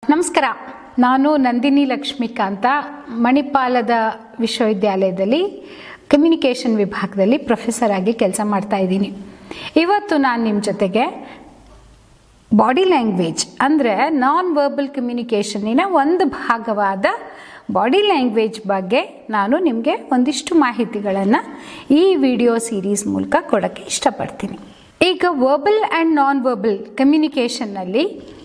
ನಮಸ್ಕಾರ ನಾನು ನಂದಿನಿ ಲಕ್ಷ್ಮೀಕಾಂತ ಮಣಿಪಾಲದ ವಿಶ್ವವಿದ್ಯಾಲಯದಲ್ಲಿ ಕಮ್ಯುನಿಕೇಷನ್ ವಿಭಾಗದಲ್ಲಿ ಪ್ರೊಫೆಸರ್ ಆಗಿ ಕೆಲಸ ಮಾಡ್ತಾ ಇದ್ದೀನಿ ಇವತ್ತು ನಾನು ನಿಮ್ಮ ಜೊತೆಗೆ ಬಾಡಿ ಲ್ಯಾಂಗ್ವೇಜ್ ಅಂದರೆ ನಾನ್ ವರ್ಬಲ್ ಕಮ್ಯುನಿಕೇಷನ್ನಿನ ಒಂದು ಭಾಗವಾದ ಬಾಡಿ ಲ್ಯಾಂಗ್ವೇಜ್ ಬಗ್ಗೆ ನಾನು ನಿಮಗೆ ಒಂದಿಷ್ಟು ಮಾಹಿತಿಗಳನ್ನು ಈ ವಿಡಿಯೋ ಸೀರೀಸ್ ಮೂಲಕ ಕೊಡೋಕ್ಕೆ ಇಷ್ಟಪಡ್ತೀನಿ ಈಗ ವರ್ಬಲ್ ಆ್ಯಂಡ್ ನಾನ್ ವರ್ಬಲ್ ಕಮ್ಯುನಿಕೇಷನ್ನಲ್ಲಿ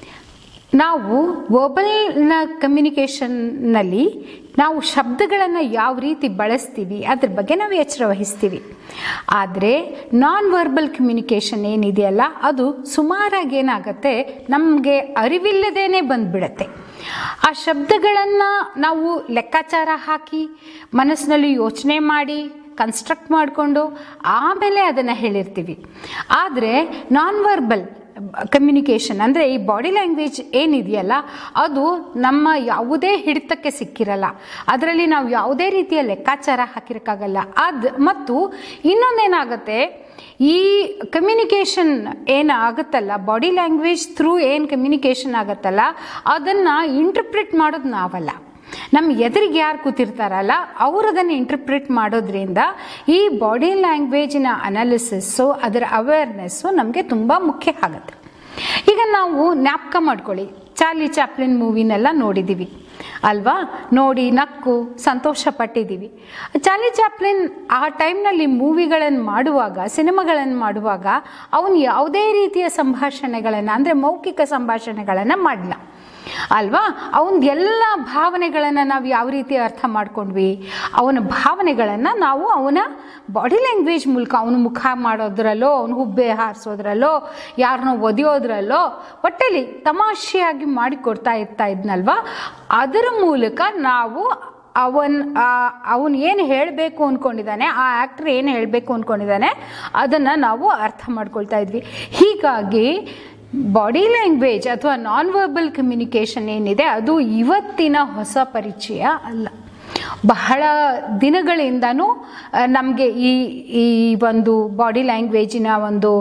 ನಾವು ವರ್ಬಲ್ನ ಕಮ್ಯುನಿಕೇಷನ್ನಲ್ಲಿ ನಾವು ಶಬ್ದಗಳನ್ನು ಯಾವ ರೀತಿ ಬಳಸ್ತೀವಿ ಅದ್ರ ಬಗ್ಗೆ ನಾವು ಎಚ್ಚರ ವಹಿಸ್ತೀವಿ ಆದರೆ ನಾನ್ ವರ್ಬಲ್ ಕಮ್ಯುನಿಕೇಷನ್ ಏನಿದೆಯಲ್ಲ ಅದು ಸುಮಾರಾಗಿ ಏನಾಗುತ್ತೆ ನಮಗೆ ಅರಿವಿಲ್ಲದೇನೆ ಬಂದ್ಬಿಡತ್ತೆ ಆ ಶಬ್ದಗಳನ್ನು ನಾವು ಲೆಕ್ಕಾಚಾರ ಹಾಕಿ ಮನಸ್ಸಿನಲ್ಲಿ ಯೋಚನೆ ಮಾಡಿ ಕನ್ಸ್ಟ್ರಕ್ಟ್ ಮಾಡಿಕೊಂಡು ಆಮೇಲೆ ಅದನ್ನು ಹೇಳಿರ್ತೀವಿ ಆದರೆ ನಾನ್ ವರ್ಬಲ್ ಕಮ್ಯುನಿಕೇಷನ್ ಅಂದರೆ ಈ ಬಾಡಿ ಲ್ಯಾಂಗ್ವೇಜ್ ಏನಿದೆಯಲ್ಲ ಅದು ನಮ್ಮ ಯಾವುದೇ ಹಿಡಿತಕ್ಕೆ ಸಿಕ್ಕಿರಲ್ಲ ಅದರಲ್ಲಿ ನಾವು ಯಾವುದೇ ರೀತಿಯ ಲೆಕ್ಕಾಚಾರ ಹಾಕಿರೋಕ್ಕಾಗಲ್ಲ ಅದು ಮತ್ತು ಇನ್ನೊಂದೇನಾಗುತ್ತೆ ಈ ಕಮ್ಯುನಿಕೇಷನ್ ಏನು ಆಗುತ್ತಲ್ಲ ಬಾಡಿ ಲ್ಯಾಂಗ್ವೇಜ್ ಥ್ರೂ ಏನು ಕಮ್ಯುನಿಕೇಷನ್ ಆಗುತ್ತಲ್ಲ ಅದನ್ನು ಇಂಟರ್ಪ್ರಿಟ್ ಮಾಡೋದು ನಾವಲ್ಲ ನಮ್ಮ ಎದುರಿಗೆ ಯಾರು ಕೂತಿರ್ತಾರಲ್ಲ ಅವರು ಅದನ್ನು ಇಂಟರ್ಪ್ರಿಟ್ ಮಾಡೋದ್ರಿಂದ ಈ ಬಾಡಿ ಲ್ಯಾಂಗ್ವೇಜಿನ ಅನಾಲಿಸಿಸ್ಸು ಅದರ ಅವೇರ್ನೆಸ್ಸು ನಮಗೆ ತುಂಬ ಮುಖ್ಯ ಆಗುತ್ತೆ ಈಗ ನಾವು ಜ್ಞಾಪಕ ಮಾಡ್ಕೊಳ್ಳಿ ಚಾರ್ಲಿ ಚಾಪ್ಲಿನ್ ಮೂವಿನೆಲ್ಲ ನೋಡಿದ್ದೀವಿ ಅಲ್ವಾ ನೋಡಿ ನಕ್ಕು ಸಂತೋಷ ಪಟ್ಟಿದ್ದೀವಿ ಚಾರ್ಲಿ ಚಾಪ್ಲಿನ್ ಆ ಟೈಮ್ನಲ್ಲಿ ಮೂವಿಗಳನ್ನು ಮಾಡುವಾಗ ಸಿನಿಮಾಗಳನ್ನು ಮಾಡುವಾಗ ಅವನು ಯಾವುದೇ ರೀತಿಯ ಸಂಭಾಷಣೆಗಳನ್ನು ಅಂದರೆ ಮೌಖಿಕ ಸಂಭಾಷಣೆಗಳನ್ನು ಮಾಡಲ್ಲ ಅಲ್ವಾ ಅವನ ಎಲ್ಲ ಭಾವನೆಗಳನ್ನು ನಾವು ಯಾವ ರೀತಿ ಅರ್ಥ ಮಾಡ್ಕೊಂಡ್ವಿ ಅವನ ಭಾವನೆಗಳನ್ನು ನಾವು ಅವನ ಬಾಡಿ ಲ್ಯಾಂಗ್ವೇಜ್ ಮೂಲಕ ಅವನು ಮುಖ ಮಾಡೋದ್ರಲ್ಲೋ ಅವನು ಹುಬ್ಬೆ ಹಾರಿಸೋದ್ರಲ್ಲೋ ಯಾರನ್ನೋ ಒದೆಯೋದ್ರಲ್ಲೋ ಒಟ್ಟಲ್ಲಿ ತಮಾಷೆಯಾಗಿ ಮಾಡಿಕೊಡ್ತಾ ಇರ್ತಾ ಇದ್ನಲ್ವಾ ಅದರ ಮೂಲಕ ನಾವು ಅವನ್ ಅವನು ಏನು ಹೇಳಬೇಕು ಅಂದ್ಕೊಂಡಿದ್ದಾನೆ ಆ ಆ್ಯಕ್ಟ್ರ್ ಏನು ಹೇಳಬೇಕು ಅಂದ್ಕೊಂಡಿದ್ದಾನೆ ಅದನ್ನು ನಾವು ಅರ್ಥ ಮಾಡ್ಕೊಳ್ತಾ ಇದ್ವಿ ಹೀಗಾಗಿ ಬಾಡಿ ಲ್ಯಾಂಗ್ವೇಜ್ ಅಥವಾ ನಾನ್ ವರ್ಬಲ್ ಕಮ್ಯುನಿಕೇಷನ್ ಏನಿದೆ ಅದು ಇವತ್ತಿನ ಹೊಸ ಪರಿಚಯ ಅಲ್ಲ ಬಹಳ ದಿನಗಳಿಂದನೂ ನಮಗೆ ಈ ಈ ಒಂದು ಬಾಡಿ ಲ್ಯಾಂಗ್ವೇಜಿನ ಒಂದು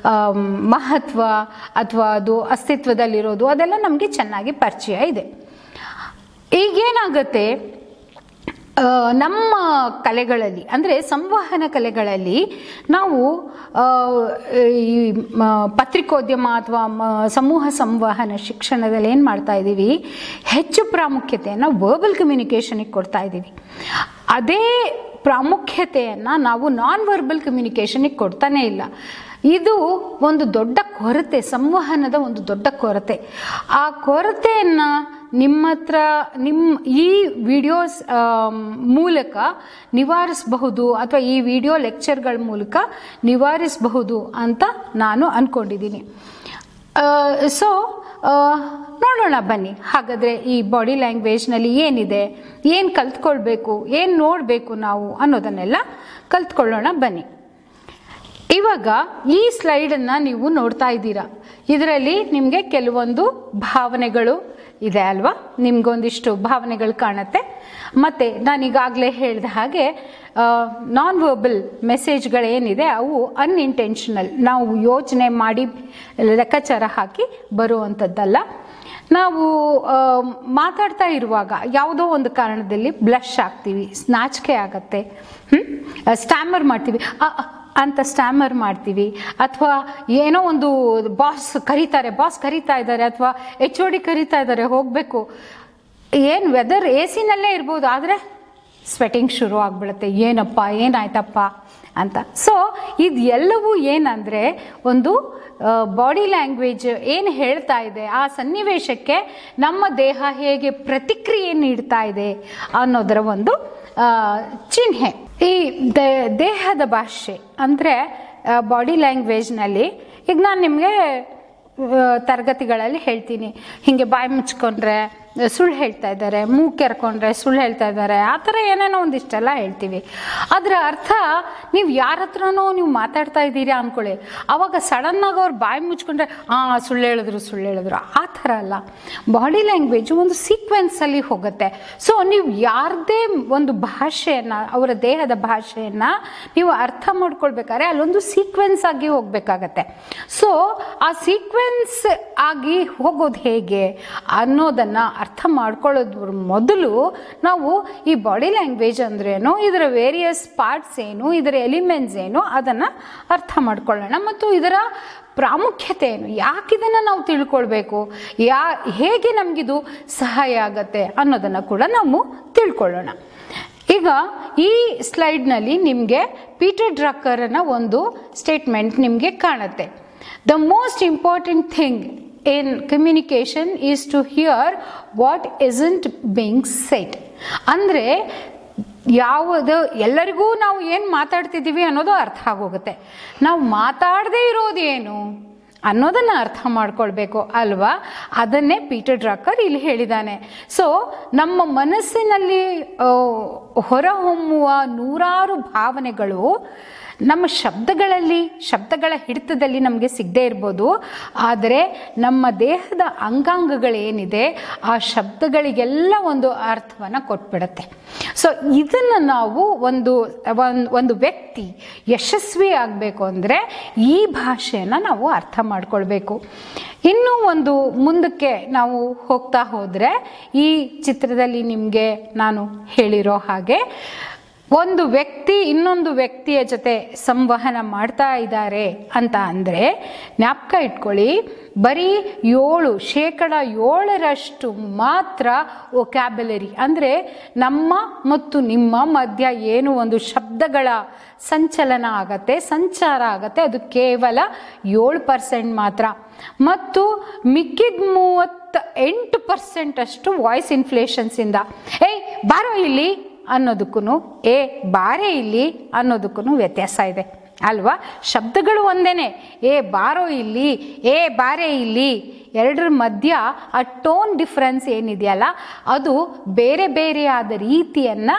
ಮಹತ್ವ ಅಥವಾ ಅದು ಅಸ್ತಿತ್ವದಲ್ಲಿರೋದು ಅದೆಲ್ಲ ನಮಗೆ ಚೆನ್ನಾಗಿ ಪರಿಚಯ ಇದೆ ಈಗೇನಾಗುತ್ತೆ ನಮ್ಮ ಕಲೆಗಳಲ್ಲಿ ಅಂದರೆ ಸಂವಹನ ಕಲೆಗಳಲ್ಲಿ ನಾವು ಈ ಪತ್ರಿಕೋದ್ಯಮ ಅಥವಾ ಸಮೂಹ ಸಂವಹನ ಶಿಕ್ಷಣದಲ್ಲಿ ಏನು ಮಾಡ್ತಾ ಇದ್ದೀವಿ ಹೆಚ್ಚು ಪ್ರಾಮುಖ್ಯತೆಯನ್ನು ವರ್ಬಲ್ ಕಮ್ಯುನಿಕೇಷನಿಗೆ ಕೊಡ್ತಾ ಇದ್ದೀವಿ ಅದೇ ಪ್ರಾಮುಖ್ಯತೆಯನ್ನು ನಾವು ನಾನ್ ವರ್ಬಲ್ ಕಮ್ಯುನಿಕೇಷನಿಗೆ ಕೊಡ್ತಾನೇ ಇಲ್ಲ ಇದು ಒಂದು ದೊಡ್ಡ ಕೊರತೆ ಸಂವಹನದ ಒಂದು ದೊಡ್ಡ ಕೊರತೆ ಆ ಕೊರತೆಯನ್ನು ನಿಮ್ಮ ಹತ್ರ ನಿಮ್ಮ ಈ ವಿಡಿಯೋಸ್ ಮೂಲಕ ನಿವಾರಿಸಬಹುದು ಅಥವಾ ಈ ವಿಡಿಯೋ ಲೆಕ್ಚರ್ಗಳ ಮೂಲಕ ನಿವಾರಿಸಬಹುದು ಅಂತ ನಾನು ಅಂದ್ಕೊಂಡಿದ್ದೀನಿ ಸೊ ನೋಡೋಣ ಬನ್ನಿ ಹಾಗಾದರೆ ಈ ಬಾಡಿ ಲ್ಯಾಂಗ್ವೇಜ್ನಲ್ಲಿ ಏನಿದೆ ಏನು ಕಲ್ತ್ಕೊಳ್ಬೇಕು ಏನು ನೋಡಬೇಕು ನಾವು ಅನ್ನೋದನ್ನೆಲ್ಲ ಕಲ್ತ್ಕೊಳ್ಳೋಣ ಬನ್ನಿ ಇವಾಗ ಈ ಸ್ಲೈಡನ್ನು ನೀವು ನೋಡ್ತಾ ಇದ್ದೀರಾ ಇದರಲ್ಲಿ ನಿಮಗೆ ಕೆಲವೊಂದು ಭಾವನೆಗಳು ಇದೆ ಅಲ್ವಾ ನಿಮ್ಗೊಂದಿಷ್ಟು ಭಾವನೆಗಳು ಕಾಣುತ್ತೆ ಮತ್ತು ನಾನೀಗಾಗಲೇ ಹೇಳಿದ ಹಾಗೆ ನಾನ್ ವರ್ಬಲ್ ಮೆಸೇಜ್ಗಳೇನಿದೆ ಅವು ಅನ್ಇಂಟೆನ್ಷನಲ್ ನಾವು ಯೋಚನೆ ಮಾಡಿ ಲೆಕ್ಕಾಚಾರ ಹಾಕಿ ಬರುವಂಥದ್ದಲ್ಲ ನಾವು ಮಾತಾಡ್ತಾ ಇರುವಾಗ ಯಾವುದೋ ಒಂದು ಕಾರಣದಲ್ಲಿ ಬ್ಲಶ್ ಆಗ್ತೀವಿ ನಾಚಿಕೆ ಆಗತ್ತೆ ಸ್ಟ್ಯಾಮರ್ ಮಾಡ್ತೀವಿ ಅಂತ ಸ್ಟ್ಯಾಮರ್ ಮಾಡ್ತೀವಿ ಅಥವಾ ಏನೋ ಒಂದು ಬಾಸ್ ಕರೀತಾರೆ ಬಾಸ್ ಕರೀತಾ ಇದ್ದಾರೆ ಅಥವಾ ಎಚ್ ಒ ಡಿ ಕರೀತಾ ಇದ್ದಾರೆ ಹೋಗಬೇಕು ಏನು ವೆದರ್ ಎ ಸಿನಲ್ಲೇ ಇರ್ಬೋದು ಆದರೆ ಸ್ವೆಟಿಂಗ್ ಶುರು ಆಗಿಬಿಡುತ್ತೆ ಏನಪ್ಪ ಏನಾಯ್ತಪ್ಪ ಅಂತ ಸೊ ಇದು ಎಲ್ಲವೂ ಏನಂದರೆ ಒಂದು ಬಾಡಿ ಲ್ಯಾಂಗ್ವೇಜ್ ಏನು ಹೇಳ್ತಾ ಇದೆ ಆ ಸನ್ನಿವೇಶಕ್ಕೆ ನಮ್ಮ ದೇಹ ಹೇಗೆ ಪ್ರತಿಕ್ರಿಯೆ ನೀಡ್ತಾ ಇದೆ ಅನ್ನೋದರ ಒಂದು ಚಿಹ್ನೆ ಈ ದೇಹದ ಭಾಷೆ ಅಂದರೆ ಬಾಡಿ ಲ್ಯಾಂಗ್ವೇಜ್ನಲ್ಲಿ ಈಗ ನಾನು ನಿಮಗೆ ತರಗತಿಗಳಲ್ಲಿ ಹೇಳ್ತೀನಿ ಹೀಗೆ ಬಾಯಿ ಮುಚ್ಕೊಂಡ್ರೆ ಸುಳ್ಳು ಹೇಳ್ತಾ ಇದ್ದಾರೆ ಮೂಗು ಕೆರ್ಕೊಂಡ್ರೆ ಸುಳ್ಳು ಹೇಳ್ತಾ ಇದ್ದಾರೆ ಆ ಥರ ಏನೇನೋ ಒಂದಿಷ್ಟೆಲ್ಲ ಹೇಳ್ತೀವಿ ಅದರ ಅರ್ಥ ನೀವು ಯಾರ ಹತ್ರನೋ ನೀವು ಮಾತಾಡ್ತಾ ಇದ್ದೀರಾ ಅಂದ್ಕೊಳ್ಳಿ ಅವಾಗ ಸಡನ್ನಾಗಿ ಅವ್ರು ಬಾಯಿ ಮುಚ್ಕೊಂಡ್ರೆ ಹಾಂ ಸುಳ್ಳು ಹೇಳಿದ್ರು ಸುಳ್ಳು ಹೇಳಿದ್ರು ಆ ಥರ ಅಲ್ಲ ಬಾಡಿ ಲ್ಯಾಂಗ್ವೇಜ್ ಒಂದು ಸೀಕ್ವೆನ್ಸಲ್ಲಿ ಹೋಗುತ್ತೆ ಸೊ ನೀವು ಯಾರದೇ ಒಂದು ಭಾಷೆಯನ್ನು ಅವರ ದೇಹದ ಭಾಷೆಯನ್ನು ನೀವು ಅರ್ಥ ಮಾಡ್ಕೊಳ್ಬೇಕಾದ್ರೆ ಅಲ್ಲೊಂದು ಸೀಕ್ವೆನ್ಸ್ ಆಗಿ ಹೋಗಬೇಕಾಗತ್ತೆ ಸೊ ಆ ಸೀಕ್ವೆನ್ಸ್ ಆಗಿ ಹೋಗೋದು ಹೇಗೆ ಅನ್ನೋದನ್ನು ಅರ್ಥ ಮಾಡ್ಕೊಳ್ಳೋದ್ರ ಮೊದಲು ನಾವು ಈ ಬಾಡಿ ಲ್ಯಾಂಗ್ವೇಜ್ ಅಂದ್ರೇನು ಇದರ ವೇರಿಯಸ್ ಪಾರ್ಟ್ಸ್ ಏನು ಇದರ ಎಲಿಮೆಂಟ್ಸ್ ಏನು ಅದನ್ನು ಅರ್ಥ ಮಾಡ್ಕೊಳ್ಳೋಣ ಮತ್ತು ಇದರ ಪ್ರಾಮುಖ್ಯತೆ ಏನು ಯಾಕೆ ಇದನ್ನು ನಾವು ತಿಳ್ಕೊಳ್ಬೇಕು ಯಾ ಹೇಗೆ ನಮಗಿದು ಸಹಾಯ ಆಗತ್ತೆ ಅನ್ನೋದನ್ನು ಕೂಡ ನಾವು ತಿಳ್ಕೊಳ್ಳೋಣ ಈಗ ಈ ಸ್ಲೈಡ್ನಲ್ಲಿ ನಿಮಗೆ ಪೀಟರ್ ಡ್ರಕ್ಕರನ ಒಂದು ಸ್ಟೇಟ್ಮೆಂಟ್ ನಿಮಗೆ ಕಾಣುತ್ತೆ the most important thing in communication is to hear what isn't being said ಅಂದರೆ ಯಾವುದು ಎಲ್ಲರಿಗೂ ನಾವು ಏನು ಮಾತಾಡ್ತಿದ್ದೀವಿ ಅನ್ನೋದು ಅರ್ಥ ಆಗೋಗುತ್ತೆ ನಾವು ಮಾತಾಡದೇ ಇರೋದು ಏನು ಅನ್ನೋದನ್ನು ಅರ್ಥ ಮಾಡ್ಕೊಳ್ಬೇಕು ಅಲ್ವಾ ಅದನ್ನೇ ಪೀಟರ್ ಡ್ರಾಕರ್ ಇಲ್ಲಿ ಹೇಳಿದ್ದಾನೆ ಸೊ ನಮ್ಮ ಮನಸ್ಸಿನಲ್ಲಿ ಆ, ಹೊರಹೊಮ್ಮುವ ನೂರಾರು ಭಾವನೆಗಳು ನಮ್ಮ ಶಬ್ದಗಳಲ್ಲಿ ಶಬ್ದಗಳ ಹಿಡಿತದಲ್ಲಿ ನಮಗೆ ಸಿಗದೇ ಇರ್ಬೋದು ಆದರೆ ನಮ್ಮ ದೇಹದ ಅಂಗಾಂಗಗಳೇನಿದೆ ಆ ಶಬ್ದಗಳಿಗೆಲ್ಲ ಒಂದು ಅರ್ಥವನ್ನು ಕೊಟ್ಬಿಡುತ್ತೆ ಸೊ ಇದನ್ನು ನಾವು ಒಂದು ಒಂದ್- ಒಂದು ವ್ಯಕ್ತಿ ಯಶಸ್ವಿ ಆಗಬೇಕು ಅಂದರೆ ಈ ಭಾಷೆಯನ್ನು ನಾವು ಅರ್ಥ ಮಾಡ್ಕೊಳ್ಬೇಕು ಇನ್ನೂ ಒಂದು ಮುಂದಕ್ಕೆ ನಾವು ಹೋಗ್ತಾ ಹೋದರೆ ಈ ಚಿತ್ರದಲ್ಲಿ ನಿಮಗೆ ನಾನು ಹೇಳಿರೋ ಹಾಗೆ ಒಂದು ವ್ಯಕ್ತಿ ಇನ್ನೊಂದು ವ್ಯಕ್ತಿಯ ಜೊತೆ ಸಂವಹನ ಮಾಡ್ತಾ ಇದ್ದಾರೆ ಅಂತ ಅಂದರೆ ಜ್ಞಾಪಕ ಇಟ್ಕೊಳ್ಳಿ ಬರೀ ಏಳು ಶೇಕಡ ಏಳರಷ್ಟು ಮಾತ್ರ ಒಕ್ಯಾಬುಲರಿ ಅಂದರೆ ನಮ್ಮ ಮತ್ತು ನಿಮ್ಮ ಮಧ್ಯ ಏನು ಒಂದು ಶಬ್ದಗಳ ಸಂಚಲನ ಆಗತ್ತೆ ಸಂಚಾರ ಆಗತ್ತೆ ಅದು ಕೇವಲ ಏಳು ಪರ್ಸೆಂಟ್ ಮಾತ್ರ ಮತ್ತು ಮಿಕ್ಕಿದ ಮೂವತ್ತ ಎಂಟು ಪರ್ಸೆಂಟ್ ಅಷ್ಟು ವಾಯ್ಸ್ ಇನ್ಫ್ಲೇಷನ್ಸಿಂದ ಏಯ್ ಬಾರೋ ಇಲ್ಲಿ ಅನ್ನೋದಕ್ಕೂ ಏ ಬಾರೆ ಇಲ್ಲಿ ಅನ್ನೋದಕ್ಕೂ ವ್ಯತ್ಯಾಸ ಇದೆ ಅಲ್ವಾ ಶಬ್ದಗಳು ಒಂದೇನೆ ಏ ಬಾರೋ ಇಲ್ಲಿ ಏ ಬಾರೆ ಇಲ್ಲಿ ಎರಡರ ಮಧ್ಯ ಆ ಟೋನ್ ಡಿಫ್ರೆನ್ಸ್ ಏನಿದೆಯಲ್ಲ ಅದು ಬೇರೆ ಬೇರೆಯಾದ ರೀತಿಯನ್ನು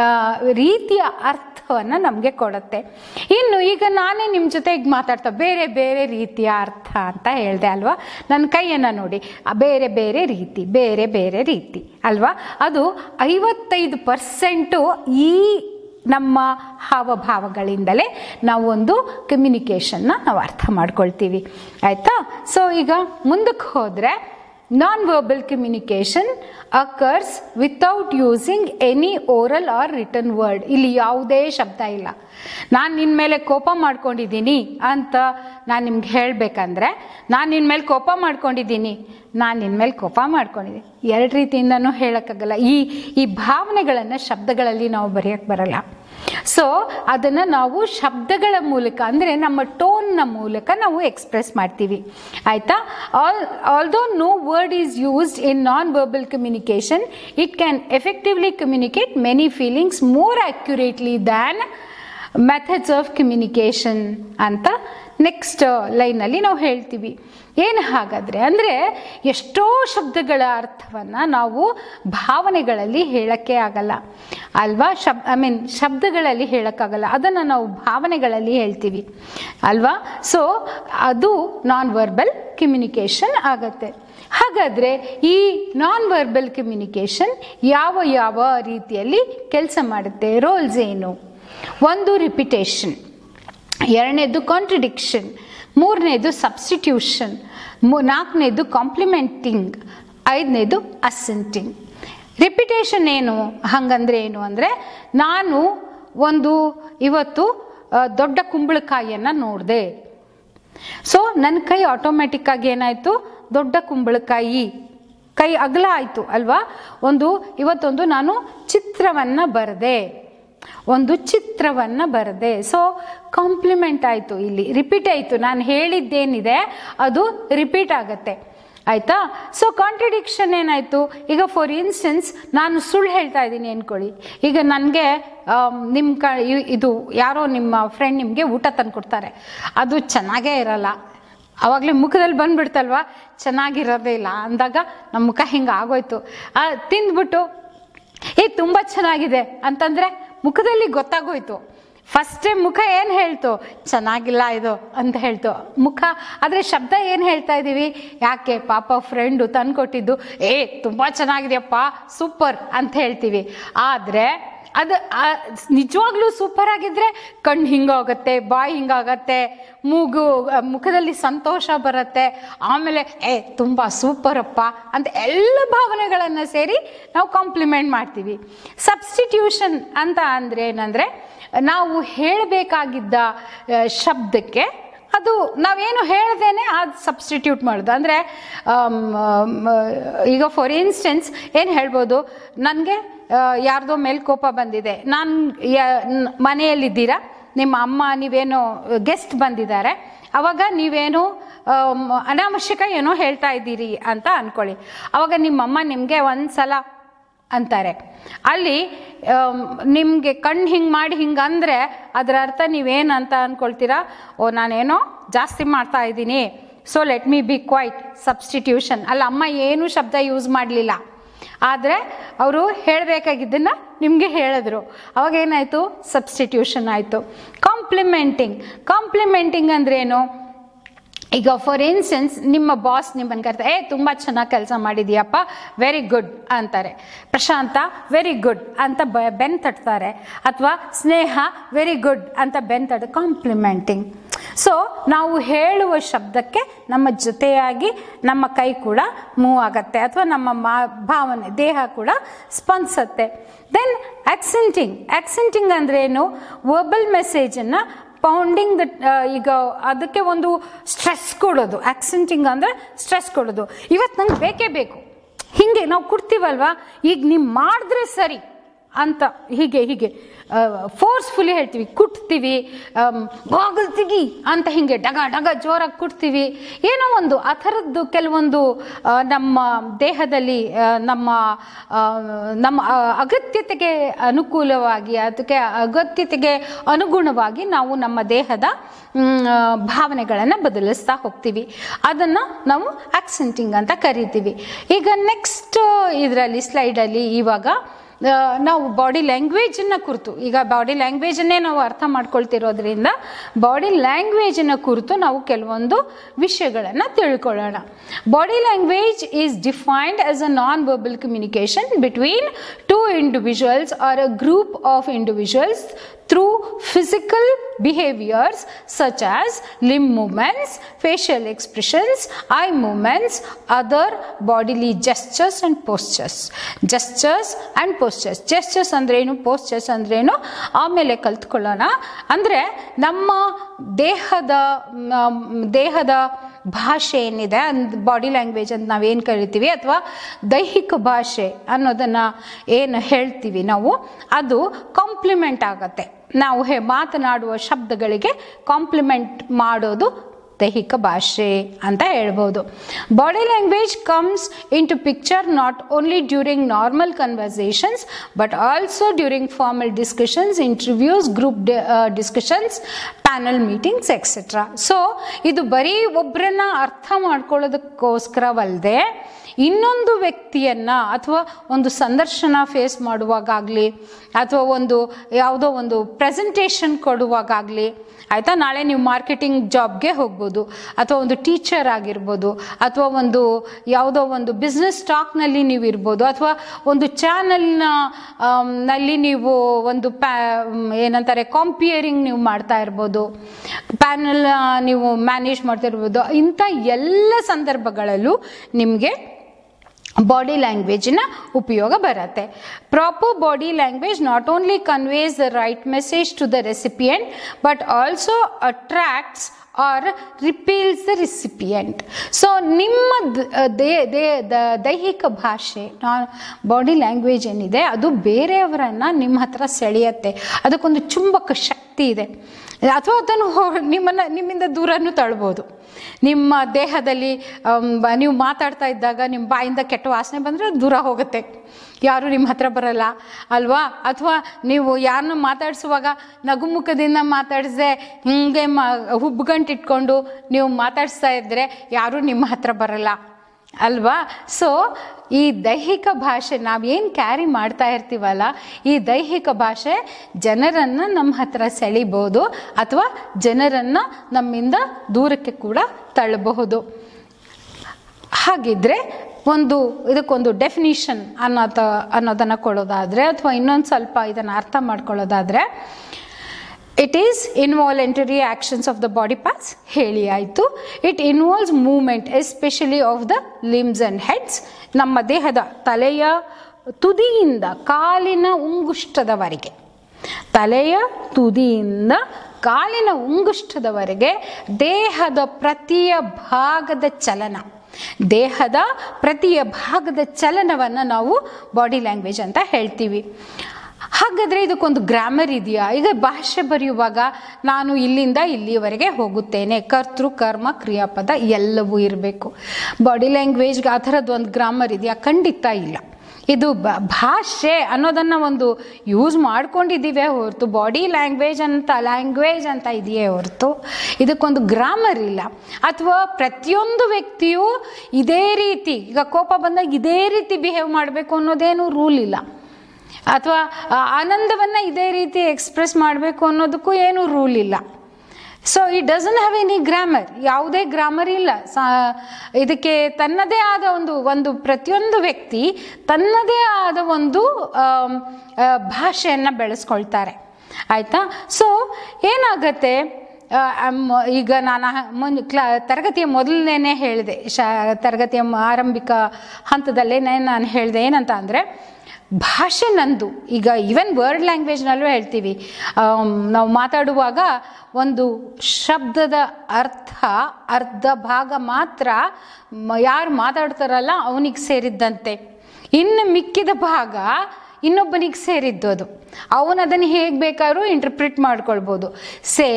ರೀತಿಯ ಅರ್ಥವನ್ನು ನಮಗೆ ಕೊಡುತ್ತೆ ಇನ್ನು ಈಗ ನಾನೇ ನಿಮ್ಮ ಜೊತೆ ಈಗ ಮಾತಾಡ್ತಾ ಬೇರೆ ಬೇರೆ ರೀತಿಯ ಅರ್ಥ ಅಂತ ಹೇಳಿದೆ ಅಲ್ವಾ ನನ್ನ ಕೈಯನ್ನು ನೋಡಿ ಆ ಬೇರೆ ಬೇರೆ ರೀತಿ ಬೇರೆ ಬೇರೆ ರೀತಿ ಅಲ್ವಾ ಅದು ಐವತ್ತೈದು ಪರ್ಸೆಂಟು ಈ ನಮ್ಮ ಹಾವಭಾವಗಳಿಂದಲೇ ನಾವು ಒಂದು ಕಮ್ಯುನಿಕೇಷನ್ನ ನಾವು ಅರ್ಥ ಮಾಡ್ಕೊಳ್ತೀವಿ ಆಯಿತಾ ಸೊ ಈಗ ಮುಂದಕ್ಕೆ ಹೋದರೆ non verbal communication occurs without using any oral or written word ಇಲ್ಲಿ ಯಾವುದೇ ಶಬ್ದ ಇಲ್ಲ ನಾನು ನಿನ್ನ ಮೇಲೆ ಕೋಪ ಮಾಡ್ಕೊಂಡಿದ್ದೀನಿ ಅಂತ ನಾನು ನಿಮ್ಗೆ ಹೇಳಬೇಕಂದ್ರೆ ನಾನು ನಿನ್ನ ಮೇಲೆ ಕೋಪ ಮಾಡ್ಕೊಂಡಿದ್ದೀನಿ ನಾನು ನಿನ್ನ ಮೇಲೆ ಕೋಪ ಮಾಡ್ಕೊಂಡಿದ್ದೀನಿ ಎರಡು ರೀತಿಯಿಂದನೂ ಹೇಳೋಕ್ಕಾಗಲ್ಲ ಈ ಈ ಭಾವನೆಗಳನ್ನು ಶಬ್ದಗಳಲ್ಲಿ ನಾವು ಬರೆಯೋಕ್ಕೆ ಬರಲ್ಲ ಸೊ ಅದನ್ನು ನಾವು ಶಬ್ದಗಳ ಮೂಲಕ ಅಂದರೆ ನಮ್ಮ ಟೋನ್ನ ಮೂಲಕ ನಾವು ಎಕ್ಸ್ಪ್ರೆಸ್ ಮಾಡ್ತೀವಿ ಆಯಿತಾ all although no word is used in non verbal communication it can effectively communicate many feelings more accurately than methods of communication ಅಂತ ನೆಕ್ಸ್ಟ್ ಲೈನಲ್ಲಿ ನಾವು ಹೇಳ್ತೀವಿ ಏನು ಹಾಗಾದರೆ ಅಂದರೆ ಎಷ್ಟೋ ಶಬ್ದಗಳ ಅರ್ಥವನ್ನು ನಾವು ಭಾವನೆಗಳಲ್ಲಿ ಹೇಳೋಕ್ಕೆ ಆಗಲ್ಲ ಅಲ್ವಾ ಶಬ್ ಐ ಮೀನ್ ಶಬ್ದಗಳಲ್ಲಿ ಹೇಳೋಕ್ಕಾಗಲ್ಲ ಅದನ್ನು ನಾವು ಭಾವನೆಗಳಲ್ಲಿ ಹೇಳ್ತೀವಿ ಅಲ್ವಾ ಸೊ ಅದು ನಾನ್ ವರ್ಬಲ್ ಕಮ್ಯುನಿಕೇಷನ್ ಆಗತ್ತೆ ಹಾಗಾದರೆ ಈ ನಾನ್ ವರ್ಬಲ್ ಕಮ್ಯುನಿಕೇಷನ್ ಯಾವ ಯಾವ ರೀತಿಯಲ್ಲಿ ಕೆಲಸ ಮಾಡುತ್ತೆ ರೋಲ್ಸ್ ಏನು ಒಂದು ರಿಪಿಟೇಷನ್ ಎರಡನೇದು ಕಾಂಟ್ರಡಿಕ್ಷನ್ ಮೂರನೇದು ಸಬ್ಸ್ಟಿಟ್ಯೂಷನ್ ಮೂ ನಾಲ್ಕನೇದು ಕಾಂಪ್ಲಿಮೆಂಟಿಂಗ್ ಐದನೇದು ಅಸೆಂಟಿಂಗ್ ರಿಪಿಟೇಷನ್ ಏನು ಹಂಗಂದ್ರೆ ಏನು ಅಂದರೆ ನಾನು ಒಂದು ಇವತ್ತು ಆ, ದೊಡ್ಡ ಕುಂಬಳಕಾಯಿಯನ್ನು ನೋಡಿದೆ ಸೊ ನನ್ನ ಕೈ ಆಟೋಮೆಟಿಕ್ ಆಗಿ ಏನಾಯಿತು ದೊಡ್ಡ ಕುಂಬಳಕಾಯಿ ಕೈ ಅಗಲ ಆಯಿತು ಅಲ್ವಾ ಒಂದು ಇವತ್ತೊಂದು ನಾನು ಚಿತ್ರವನ್ನು ಬರೆದೆ ಒಂದು ಚಿತ್ರವನ್ನು ಬರೆದೆ ಸೊ ಕಾಂಪ್ಲಿಮೆಂಟ್ ಆಯಿತು ಇಲ್ಲಿ ರಿಪೀಟ್ ಆಯಿತು ನಾನು ಹೇಳಿದ್ದೇನಿದೆ ಅದು ರಿಪೀಟ್ ಆಗುತ್ತೆ ಆಯಿತಾ ಸೊ ಕಾಂಟ್ರಡಿಕ್ಷನ್ ಏನಾಯಿತು ಈಗ ಫಾರ್ ಇನ್ಸ್ಟೆನ್ಸ್ ನಾನು ಸುಳ್ಳು ಹೇಳ್ತಾ ಇದ್ದೀನಿ ಅಂದ್ಕೊಳ್ಳಿ ಈಗ ನನಗೆ ನಿಮ್ಮ ಕ ಇ- ಇದು ಯಾರೋ ನಿಮ್ಮ ಫ್ರೆಂಡ್ ನಿಮಗೆ ಊಟ ತಂದು ಕೊಡ್ತಾರೆ ಅದು ಚೆನ್ನಾಗೇ ಇರಲ್ಲ ಆವಾಗಲೇ ಮುಖದಲ್ಲಿ ಬಂದ್ಬಿಡ್ತಲ್ವಾ ಚೆನ್ನಾಗಿರೋದೇ ಇಲ್ಲ ಅಂದಾಗ ನಮ್ಮ ಮುಖ ಹಿಂಗೆ ಆಗೋಯ್ತು ಆ, ತಿಂದ್ಬಿಟ್ಟು ಏ ತುಂಬ ಚೆನ್ನಾಗಿದೆ ಅಂತಂದರೆ ಮುಖದಲ್ಲಿ ಗೊತ್ತಾಗೋಯ್ತು ಫಸ್ಟ್ ಮುಖ ಏನು ಹೇಳ್ತು ಚೆನ್ನಾಗಿಲ್ಲ ಇದು ಅಂತ ಹೇಳ್ತು ಮುಖ ಆದರೆ ಶಬ್ದ ಏನು ಹೇಳ್ತಾ ಇದ್ದೀವಿ ಯಾಕೆ ಪಾಪ ಫ್ರೆಂಡು ತಂದ್ಕೊಟ್ಟಿದ್ದು ಏ ತುಂಬ ಚೆನ್ನಾಗಿದೆಯಪ್ಪ ಸೂಪರ್ ಅಂತ ಹೇಳ್ತೀವಿ ಆದರೆ ಅದು ಆ- ನಿಜವಾಗ್ಲೂ ಸೂಪರ್ ಆಗಿದ್ರೆ ಕಣ್ಣು ಹಿಂಗಾಗತ್ತೆ ಬಾಯಿ ಹಿಂಗಾಗತ್ತೆ ಮೂಗು ಆ, ಮುಖದಲ್ಲಿ ಸಂತೋಷ ಬರುತ್ತೆ ಆಮೇಲೆ ಏ ತುಂಬ ಸೂಪರಪ್ಪ ಅಂತ ಎಲ್ಲ ಭಾವನೆಗಳನ್ನು ಸೇರಿ ನಾವು ಕಾಂಪ್ಲಿಮೆಂಟ್ ಮಾಡ್ತೀವಿ ಸಬ್ಸ್ಟಿಟ್ಯೂಷನ್ ಅಂತ ಅಂದರೆ ಏನಂದರೆ ನಾವು ಹೇಳಬೇಕಾಗಿದ್ದ ಆ, ಶಬ್ದಕ್ಕೆ ಅದು ನಾವೇನು ಹೇಳ್ದೇನೆ ಅದು ಸಬ್ಸ್ಟಿಟ್ಯೂಟ್ ಮಾಡೋದು ಅಂದರೆ ಈಗ ಫಾರ್ ಇನ್ಸ್ಟೆನ್ಸ್ ಏನು ಹೇಳ್ಬೋದು ನನಗೆ ಯಾರ್ದೋ ಮೇಲೆ ಕೋಪ ಬಂದಿದೆ ನಾನು ಮನೆಯಲ್ಲಿದ್ದೀರಾ ನಿಮ್ಮ ಅಮ್ಮ ನೀವೇನೋ ಗೆಸ್ಟ್ ಬಂದಿದ್ದಾರೆ ಅವಾಗ ನೀವೇನು ಆಮ್, ಅನಾವಶ್ಯಕ ಏನೋ ಹೇಳ್ತಾ ಇದ್ದೀರಿ ಅಂತ ಅಂದ್ಕೊಳ್ಳಿ ಅವಾಗ ನಿಮ್ಮಮ್ಮ ನಿಮಗೆ ಒಂದು ಸಲ ಅಂತಾರೆ ಅಲ್ಲಿ ನಿಮಗೆ ಕಣ್ಣು ಹಿಂಗೆ ಮಾಡಿ ಹಿಂಗೆ ಅಂದರೆ ಅದರ ಅರ್ಥ ನೀವೇನು ಅಂತ ಅಂದ್ಕೊಳ್ತೀರಾ ಓ ನಾನೇನೋ ಜಾಸ್ತಿ ಮಾಡ್ತಾ ಇದ್ದೀನಿ so let me be quiet substitution ಅಲ್ಲ ಅಮ್ಮ ಏನೂ ಶಬ್ದ ಯೂಸ್ ಮಾಡಲಿಲ್ಲ ಆದರೆ ಅವರು ಹೇಳಬೇಕಾಗಿದ್ದನ್ನು ನಿಮಗೆ ಹೇಳಿದ್ರು ಅವಾಗ ಏನಾಯಿತು ಸಬ್ಸ್ಟಿಟ್ಯೂಷನ್ ಆಯಿತು ಕಾಂಪ್ಲಿಮೆಂಟಿಂಗ್ ಕಾಂಪ್ಲಿಮೆಂಟಿಂಗ್ ಅಂದ್ರೇನು ಈಗ ಫಾರ್ ಇನ್ಸ್ಟೆನ್ಸ್ ನಿಮ್ಮ ಬಾಸ್ ನಿಮ್ಮನ್ನು ಕರ್ತಾರೆ ಏ ತುಂಬ ಚೆನ್ನಾಗಿ ಕೆಲಸ ಮಾಡಿದೀಯಪ್ಪ ವೆರಿ ಗುಡ್ ಅಂತಾರೆ ಪ್ರಶಾಂತ ವೆರಿ ಗುಡ್ ಅಂತ ಬ ಬೆನ್ ತಟ್ತಾರೆ ಅಥವಾ ಸ್ನೇಹ ವೆರಿ ಗುಡ್ ಅಂತ ಬೆನ್ ತಟ್ ಕಾಂಪ್ಲಿಮೆಂಟಿಂಗ್ ಸೊ ನಾವು ಹೇಳುವ ಶಬ್ದಕ್ಕೆ ನಮ್ಮ ಜೊತೆಯಾಗಿ ನಮ್ಮ ಕೈ ಕೂಡ ಮೂವ್ ಆಗತ್ತೆ ಅಥವಾ ನಮ್ಮ ಮಾ ಭಾವನೆ ದೇಹ ಕೂಡ ಸ್ಪಂದಿಸತ್ತೆ ದೆನ್ ಆಕ್ಸೆಂಟಿಂಗ್ ಆಕ್ಸೆಂಟಿಂಗ್ ಅಂದ್ರೆ ಏನು ವರ್ಬಲ್ ಮೆಸೇಜನ್ನು ಪೌಂಡಿಂಗ್ ದ ಈಗ ಅದಕ್ಕೆ ಒಂದು ಸ್ಟ್ರೆಸ್ ಕೊಡೋದು ಆಕ್ಸೆಂಟಿಂಗ್ ಅಂದರೆ ಸ್ಟ್ರೆಸ್ ಕೊಡೋದು ಇವತ್ತು ನಂಗೆ ಬೇಕೇ ಬೇಕು ಹೀಗೆ ನಾವು ಕೊಡ್ತೀವಲ್ವಾ ಈಗ ನೀವು ಮಾಡಿದ್ರೆ ಸರಿ ಅಂತ ಹೀಗೆ ಹೀಗೆ ಫೋರ್ಸ್ಫುಲಿ ಹೇಳ್ತೀವಿ ಕುಟ್ತೀವಿ ಬಾಗಲ್ ತೆಗಿ ಅಂತ ಹೀಗೆ ಡಗ ಡಗ ಜೋರಾಗಿ ಕುಟ್ತೀವಿ ಏನೋ ಒಂದು ಆ ಥರದ್ದು ಕೆಲವೊಂದು ಆ, ನಮ್ಮ ದೇಹದಲ್ಲಿ ಆ, ನಮ್ಮ ಆ, ನಮ್ಮ ಆ, ಅಗತ್ಯತೆಗೆ ಅನುಕೂಲವಾಗಿ ಅದಕ್ಕೆ ಅಗತ್ಯತೆಗೆ ಅನುಗುಣವಾಗಿ ನಾವು ನಮ್ಮ ದೇಹದ ಭಾವನೆಗಳನ್ನು ಬದಲಿಸ್ತಾ ಹೋಗ್ತೀವಿ ಅದನ್ನು ನಾವು ಆಕ್ಸೆಂಟಿಂಗ್ ಅಂತ ಕರಿತೀವಿ ಈಗ ನೆಕ್ಸ್ಟ್ ಇದರಲ್ಲಿ ಸ್ಲೈಡಲ್ಲಿ ಇವಾಗ ಆ, ನಾವು ಬಾಡಿ ಲ್ಯಾಂಗ್ವೇಜನ್ನು ಕುರಿತು ಈಗ ಬಾಡಿ ಲ್ಯಾಂಗ್ವೇಜನ್ನೇ ನಾವು ಅರ್ಥ ಮಾಡ್ಕೊಳ್ತಿರೋದ್ರಿಂದ ಬಾಡಿ ಲ್ಯಾಂಗ್ವೇಜನ್ನು ಕುರಿತು ನಾವು ಕೆಲವೊಂದು ವಿಷಯಗಳನ್ನು ತಿಳ್ಕೊಳ್ಳೋಣ body language is defined as a non verbal communication between two individuals or a group of individuals through physical behaviors such as limb movements, facial expressions, eye movements, other bodily gestures and postures. Gestures and postures. Gestures ಅಂದ್ರೇನು postures ಅಂದ್ರೇನು ಆಮೇಲೆ ಕಲ್ತ್ಕೊಳ್ಳೋಣ ಅಂದರೆ ನಮ್ಮ ದೇಹದ ಮ್, ದೇಹದ ಭಾಷೆ ಏನಿದೆ ಅಂದ್ ಬಾಡಿ ಲ್ಯಾಂಗ್ವೇಜ್ ಅಂತ ನಾವೇನು ಕರಿತೀವಿ ಅಥವಾ ದೈಹಿಕ ಭಾಷೆ ಅನ್ನೋದನ್ನು ಏನು ಹೇಳ್ತೀವಿ ನಾವು ಅದು ಕಾಂಪ್ಲಿಮೆಂಟ್ ಆಗತ್ತೆ ನಾವು ಹೇ ಮಾತನಾಡುವ ಶಬ್ದಗಳಿಗೆ ಕಾಂಪ್ಲಿಮೆಂಟ್ ಮಾಡೋದು ದೈಹಿಕ ಭಾಷೆ ಅಂತ ಹೇಳ್ಬೋದು body language comes into picture not only during normal conversations but also during formal discussions interviews group discussions panel meetings etcetera so ಇದು ಬರೀ ಒಬ್ಬರನ್ನ ಅರ್ಥ ಮಾಡ್ಕೊಳ್ಳೋದಕ್ಕೋಸ್ಕರವಲ್ಲದೆ ಇನ್ನೊಂದು ವ್ಯಕ್ತಿಯನ್ನ ಅಥವಾ ಒಂದು ಸಂದರ್ಶನ ಫೇಸ್ ಮಾಡುವಾಗಲಿ ಅಥವಾ ಒಂದು ಯಾವುದೋ ಒಂದು ಪ್ರೆಸೆಂಟೇಷನ್ ಕೊಡುವಾಗಲಿ ಆಯಿತಾ ನಾಳೆ ನೀವು ಮಾರ್ಕೆಟಿಂಗ್ ಜಾಬ್ಗೆ ಹೋಗ್ಬೋದು ಅಥವಾ ಒಂದು ಟೀಚರ್ ಆಗಿರ್ಬೋದು ಅಥವಾ ಒಂದು ಯಾವುದೋ ಒಂದು ಬಿಸ್ನೆಸ್ ಸ್ಟಾಕ್ನಲ್ಲಿ ನೀವು ಇರ್ಬೋದು ಅಥವಾ ಒಂದು ಚಾನಲ್ನ ನಲ್ಲಿ ನೀವು ಒಂದು ಪ್ಯಾ ಏನಂತಾರೆ ಕಾಂಪಿಯರಿಂಗ್ ನೀವು ಮಾಡ್ತಾ ಇರ್ಬೋದು ಪ್ಯಾನಲ್ ನೀವು ಮ್ಯಾನೇಜ್ ಮಾಡ್ತಾ ಇರ್ಬೋದು ಇಂಥ ಎಲ್ಲ ಸಂದರ್ಭಗಳಲ್ಲೂ ನಿಮಗೆ ಬಾಡಿ ಲ್ಯಾಂಗ್ವೇಜಿನ ಉಪಯೋಗ ಬರುತ್ತೆ proper body language not only conveys the right message to the recipient but also attracts or repels the recipient so ನಿಮ್ಮ ದ- ದೇ ದೇ ದ- ದೈಹಿಕ ಭಾಷೆ ಬಾಡಿ ಲ್ಯಾಂಗ್ವೇಜ್ ಏನಿದೆ ಅದು ಬೇರೆಯವರನ್ನು ನಿಮ್ಮ ಹತ್ರ ಸೆಳೆಯುತ್ತೆ ಅದಕ್ಕೊಂದು ಚುಂಬಕ ಶಕ್ತಿ ಇದೆ ಅಥವಾ ಅದನ್ನು ಹೊ- ನಿಮ್ಮನ್ನು ನಿಮ್ಮಿಂದ ದೂರನೂ ತಳ್ಬೋದು ನಿಮ್ಮ ದೇಹದಲ್ಲಿ ಆಮ್, ಬ- ನೀವು ಮಾತಾಡ್ತಾ ಇದ್ದಾಗ ನಿಮ್ಮ ಬಾಯಿಂದ ಕೆಟ್ಟ ವಾಸನೆ ಬಂದರೆ ದೂರ ಹೋಗುತ್ತೆ ಯಾರು ನಿಮ್ಮ ಹತ್ರ ಬರಲ್ಲ ಅಲ್ವಾ ಅಥವಾ ನೀವು ಯಾರನ್ನು ಮಾತಾಡಿಸುವಾಗ ನಗುಮುಖದಿಂದ ಮಾತಾಡಿಸದೆ ಹಿಂಗೆ ಮ ಹುಬ್ಬುಗಂಟಿಟ್ಕೊಂಡು ನೀವು ಮಾತಾಡಿಸ್ತಾ ಇದ್ದರೆ ಯಾರೂ ನಿಮ್ಮ ಹತ್ರ ಬರಲ್ಲ ಅಲ್ವಾ ಸೊ ಈ ದೈಹಿಕ ಭಾಷೆ ನಾವೇನು ಕ್ಯಾರಿ ಮಾಡ್ತಾ ಇರ್ತೀವಲ್ಲ ಈ ದೈಹಿಕ ಭಾಷೆ ಜನರನ್ನು ನಮ್ಮ ಹತ್ರ ಸೆಳಿಬೋದು ಅಥವಾ ಜನರನ್ನು ನಮ್ಮಿಂದ ದೂರಕ್ಕೆ ಕೂಡ ತಳ್ಳಬಹುದು ಹಾಗಿದ್ರೆ ಒಂದು ಇದಕ್ಕೊಂದು ಡೆಫಿನಿಷನ್ ಅನ್ನೋದ ಅನ್ನೋದನ್ನು ಕೊಡೋದಾದರೆ ಅಥವಾ ಇನ್ನೊಂದು ಸ್ವಲ್ಪ ಇದನ್ನು ಅರ್ಥ ಮಾಡ್ಕೊಳ್ಳೋದಾದರೆ it is involuntary actions of the body parts ಹೇಳಿ ಆಯಿತು it involves movement especially of the limbs and heads ನಮ್ಮ ದೇಹದ ತಲೆಯ ತುದಿಯಿಂದ ಕಾಲಿನ ಉಂಗುಷ್ಟದವರೆಗೆ ತಲೆಯ ತುದಿಯಿಂದ ಕಾಲಿನ ಉಂಗುಷ್ಟದವರೆಗೆ ದೇಹದ ಪ್ರತಿಯ ಭಾಗದ ಚಲನ ದೇಹದ ಪ್ರತಿಯ ಭಾಗದ ಚಲನವನ್ನು ನಾವು ಬಾಡಿ ಲ್ಯಾಂಗ್ವೇಜ್ ಅಂತ ಹೇಳ್ತೀವಿ ಹಾಗಾದರೆ ಇದಕ್ಕೊಂದು ಗ್ರಾಮರ್ ಇದೆಯಾ ಈಗ ಭಾಷೆ ಬರೆಯುವಾಗ ನಾನು ಇಲ್ಲಿಂದ ಇಲ್ಲಿವರೆಗೆ ಹೋಗುತ್ತೇನೆ ಕರ್ತೃ ಕರ್ಮ ಕ್ರಿಯಾಪದ ಎಲ್ಲವೂ ಇರಬೇಕು ಬಾಡಿ ಲ್ಯಾಂಗ್ವೇಜ್ಗೆ ಆ ಥರದ್ದು ಒಂದು ಗ್ರಾಮರ್ ಇದೆಯಾ ಖಂಡಿತ ಇಲ್ಲ ಇದು ಬ ಭಾಷೆ ಅನ್ನೋದನ್ನು ಒಂದು ಯೂಸ್ ಮಾಡ್ಕೊಂಡಿದ್ದೀವೇ ಹೊರತು ಬಾಡಿ ಲ್ಯಾಂಗ್ವೇಜ್ ಅಂತ ಲ್ಯಾಂಗ್ವೇಜ್ ಅಂತ ಇದೆಯೇ ಹೊರತು ಇದಕ್ಕೊಂದು ಗ್ರಾಮರ್ ಇಲ್ಲ ಅಥವಾ ಪ್ರತಿಯೊಂದು ವ್ಯಕ್ತಿಯೂ ಇದೇ ರೀತಿ ಈಗ ಕೋಪ ಬಂದಾಗ ಇದೇ ರೀತಿ ಬಿಹೇವ್ ಮಾಡಬೇಕು ಅನ್ನೋದೇನು ರೂಲ್ ಇಲ್ಲ ಅಥವಾ ಆನಂದವನ್ನು ಇದೇ ರೀತಿ ಎಕ್ಸ್ಪ್ರೆಸ್ ಮಾಡಬೇಕು ಅನ್ನೋದಕ್ಕೂ ಏನೂ ರೂಲ್ ಇಲ್ಲ so it doesn't have any grammar ಯಾವುದೇ ಗ್ರಾಮರ್ ಇಲ್ಲ ಸಾ ಇದಕ್ಕೆ ತನ್ನದೇ ಆದ ಒಂದು ಒಂದು ಪ್ರತಿಯೊಂದು ವ್ಯಕ್ತಿ ತನ್ನದೇ ಆದ ಒಂದು ಆಮ್, ಆ, ಭಾಷೆಯನ್ನು ಬೆಳೆಸ್ಕೊಳ್ತಾರೆ ಆಯಿತಾ ಸೊ ಏನಾಗತ್ತೆ ಆ, ಅಮ್- ಈಗ ನಾನು ಮುನ್ ಕ್ಲಾ ತರಗತಿಯ ಮೊದಲನೇ ಹೇಳಿದೆ ಶಾ ತರಗತಿಯ ಮ- ಆರಂಭಿಕ ಹಂತದಲ್ಲೇ ನಾನು ಹೇಳಿದೆ ಏನಂತ ಅಂದರೆ ಭಾಷೆ ನಂದು ಈಗ ಈವನ್ ವರ್ಡ್ ಲ್ಯಾಂಗ್ವೇಜ್ನಲ್ಲೂ ಹೇಳ್ತೀವಿ ಆಮ್, ನಾವು ಮಾತಾಡುವಾಗ ಒಂದು ಶಬ್ದದ ಅರ್ಥ ಅರ್ಧ ಭಾಗ ಮಾತ್ರ ಮ- ಯಾರು ಮಾತಾಡ್ತಾರಲ್ಲ ಅವನಿಗೆ ಸೇರಿದ್ದಂತೆ ಇನ್ನು ಮಿಕ್ಕಿದ ಭಾಗ ಇನ್ನೊಬ್ಬನಿಗೆ ಸೇರಿದ್ದು ಅದು ಅವನು ಅದನ್ನು ಹೇಗೆ ಬೇಕಾದ್ರೂ ಇಂಟರ್ಪ್ರಿಟ್ ಮಾಡ್ಕೊಳ್ಬೋದು ಸೇ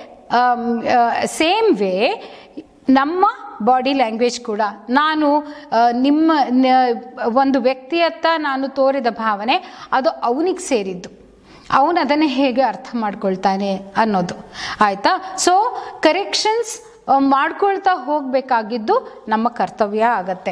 ಸೇಮ್ ವೇ ನಮ್ಮ ಬಾಡಿ ಲ್ಯಾಂಗ್ವೇಜ್ ಕೂಡ ನಾನು ಆ, ನಿಮ್ಮ ನ- ಒಂದು ವ್ಯಕ್ತಿಯತ್ತ ನಾನು ತೋರಿದ ಭಾವನೆ ಅದು ಅವನಿಗೆ ಸೇರಿದ್ದು ಅವನು ಅದನ್ನು ಹೇಗೆ ಅರ್ಥ ಮಾಡ್ಕೊಳ್ತಾನೆ ಅನ್ನೋದು ಆಯಿತಾ ಸೊ ಕರೆಕ್ಷನ್ಸ್ ಮಾಡ್ಕೊಳ್ತಾ ಹೋಗಬೇಕಾಗಿದ್ದು ನಮ್ಮ ಕರ್ತವ್ಯ ಆಗತ್ತೆ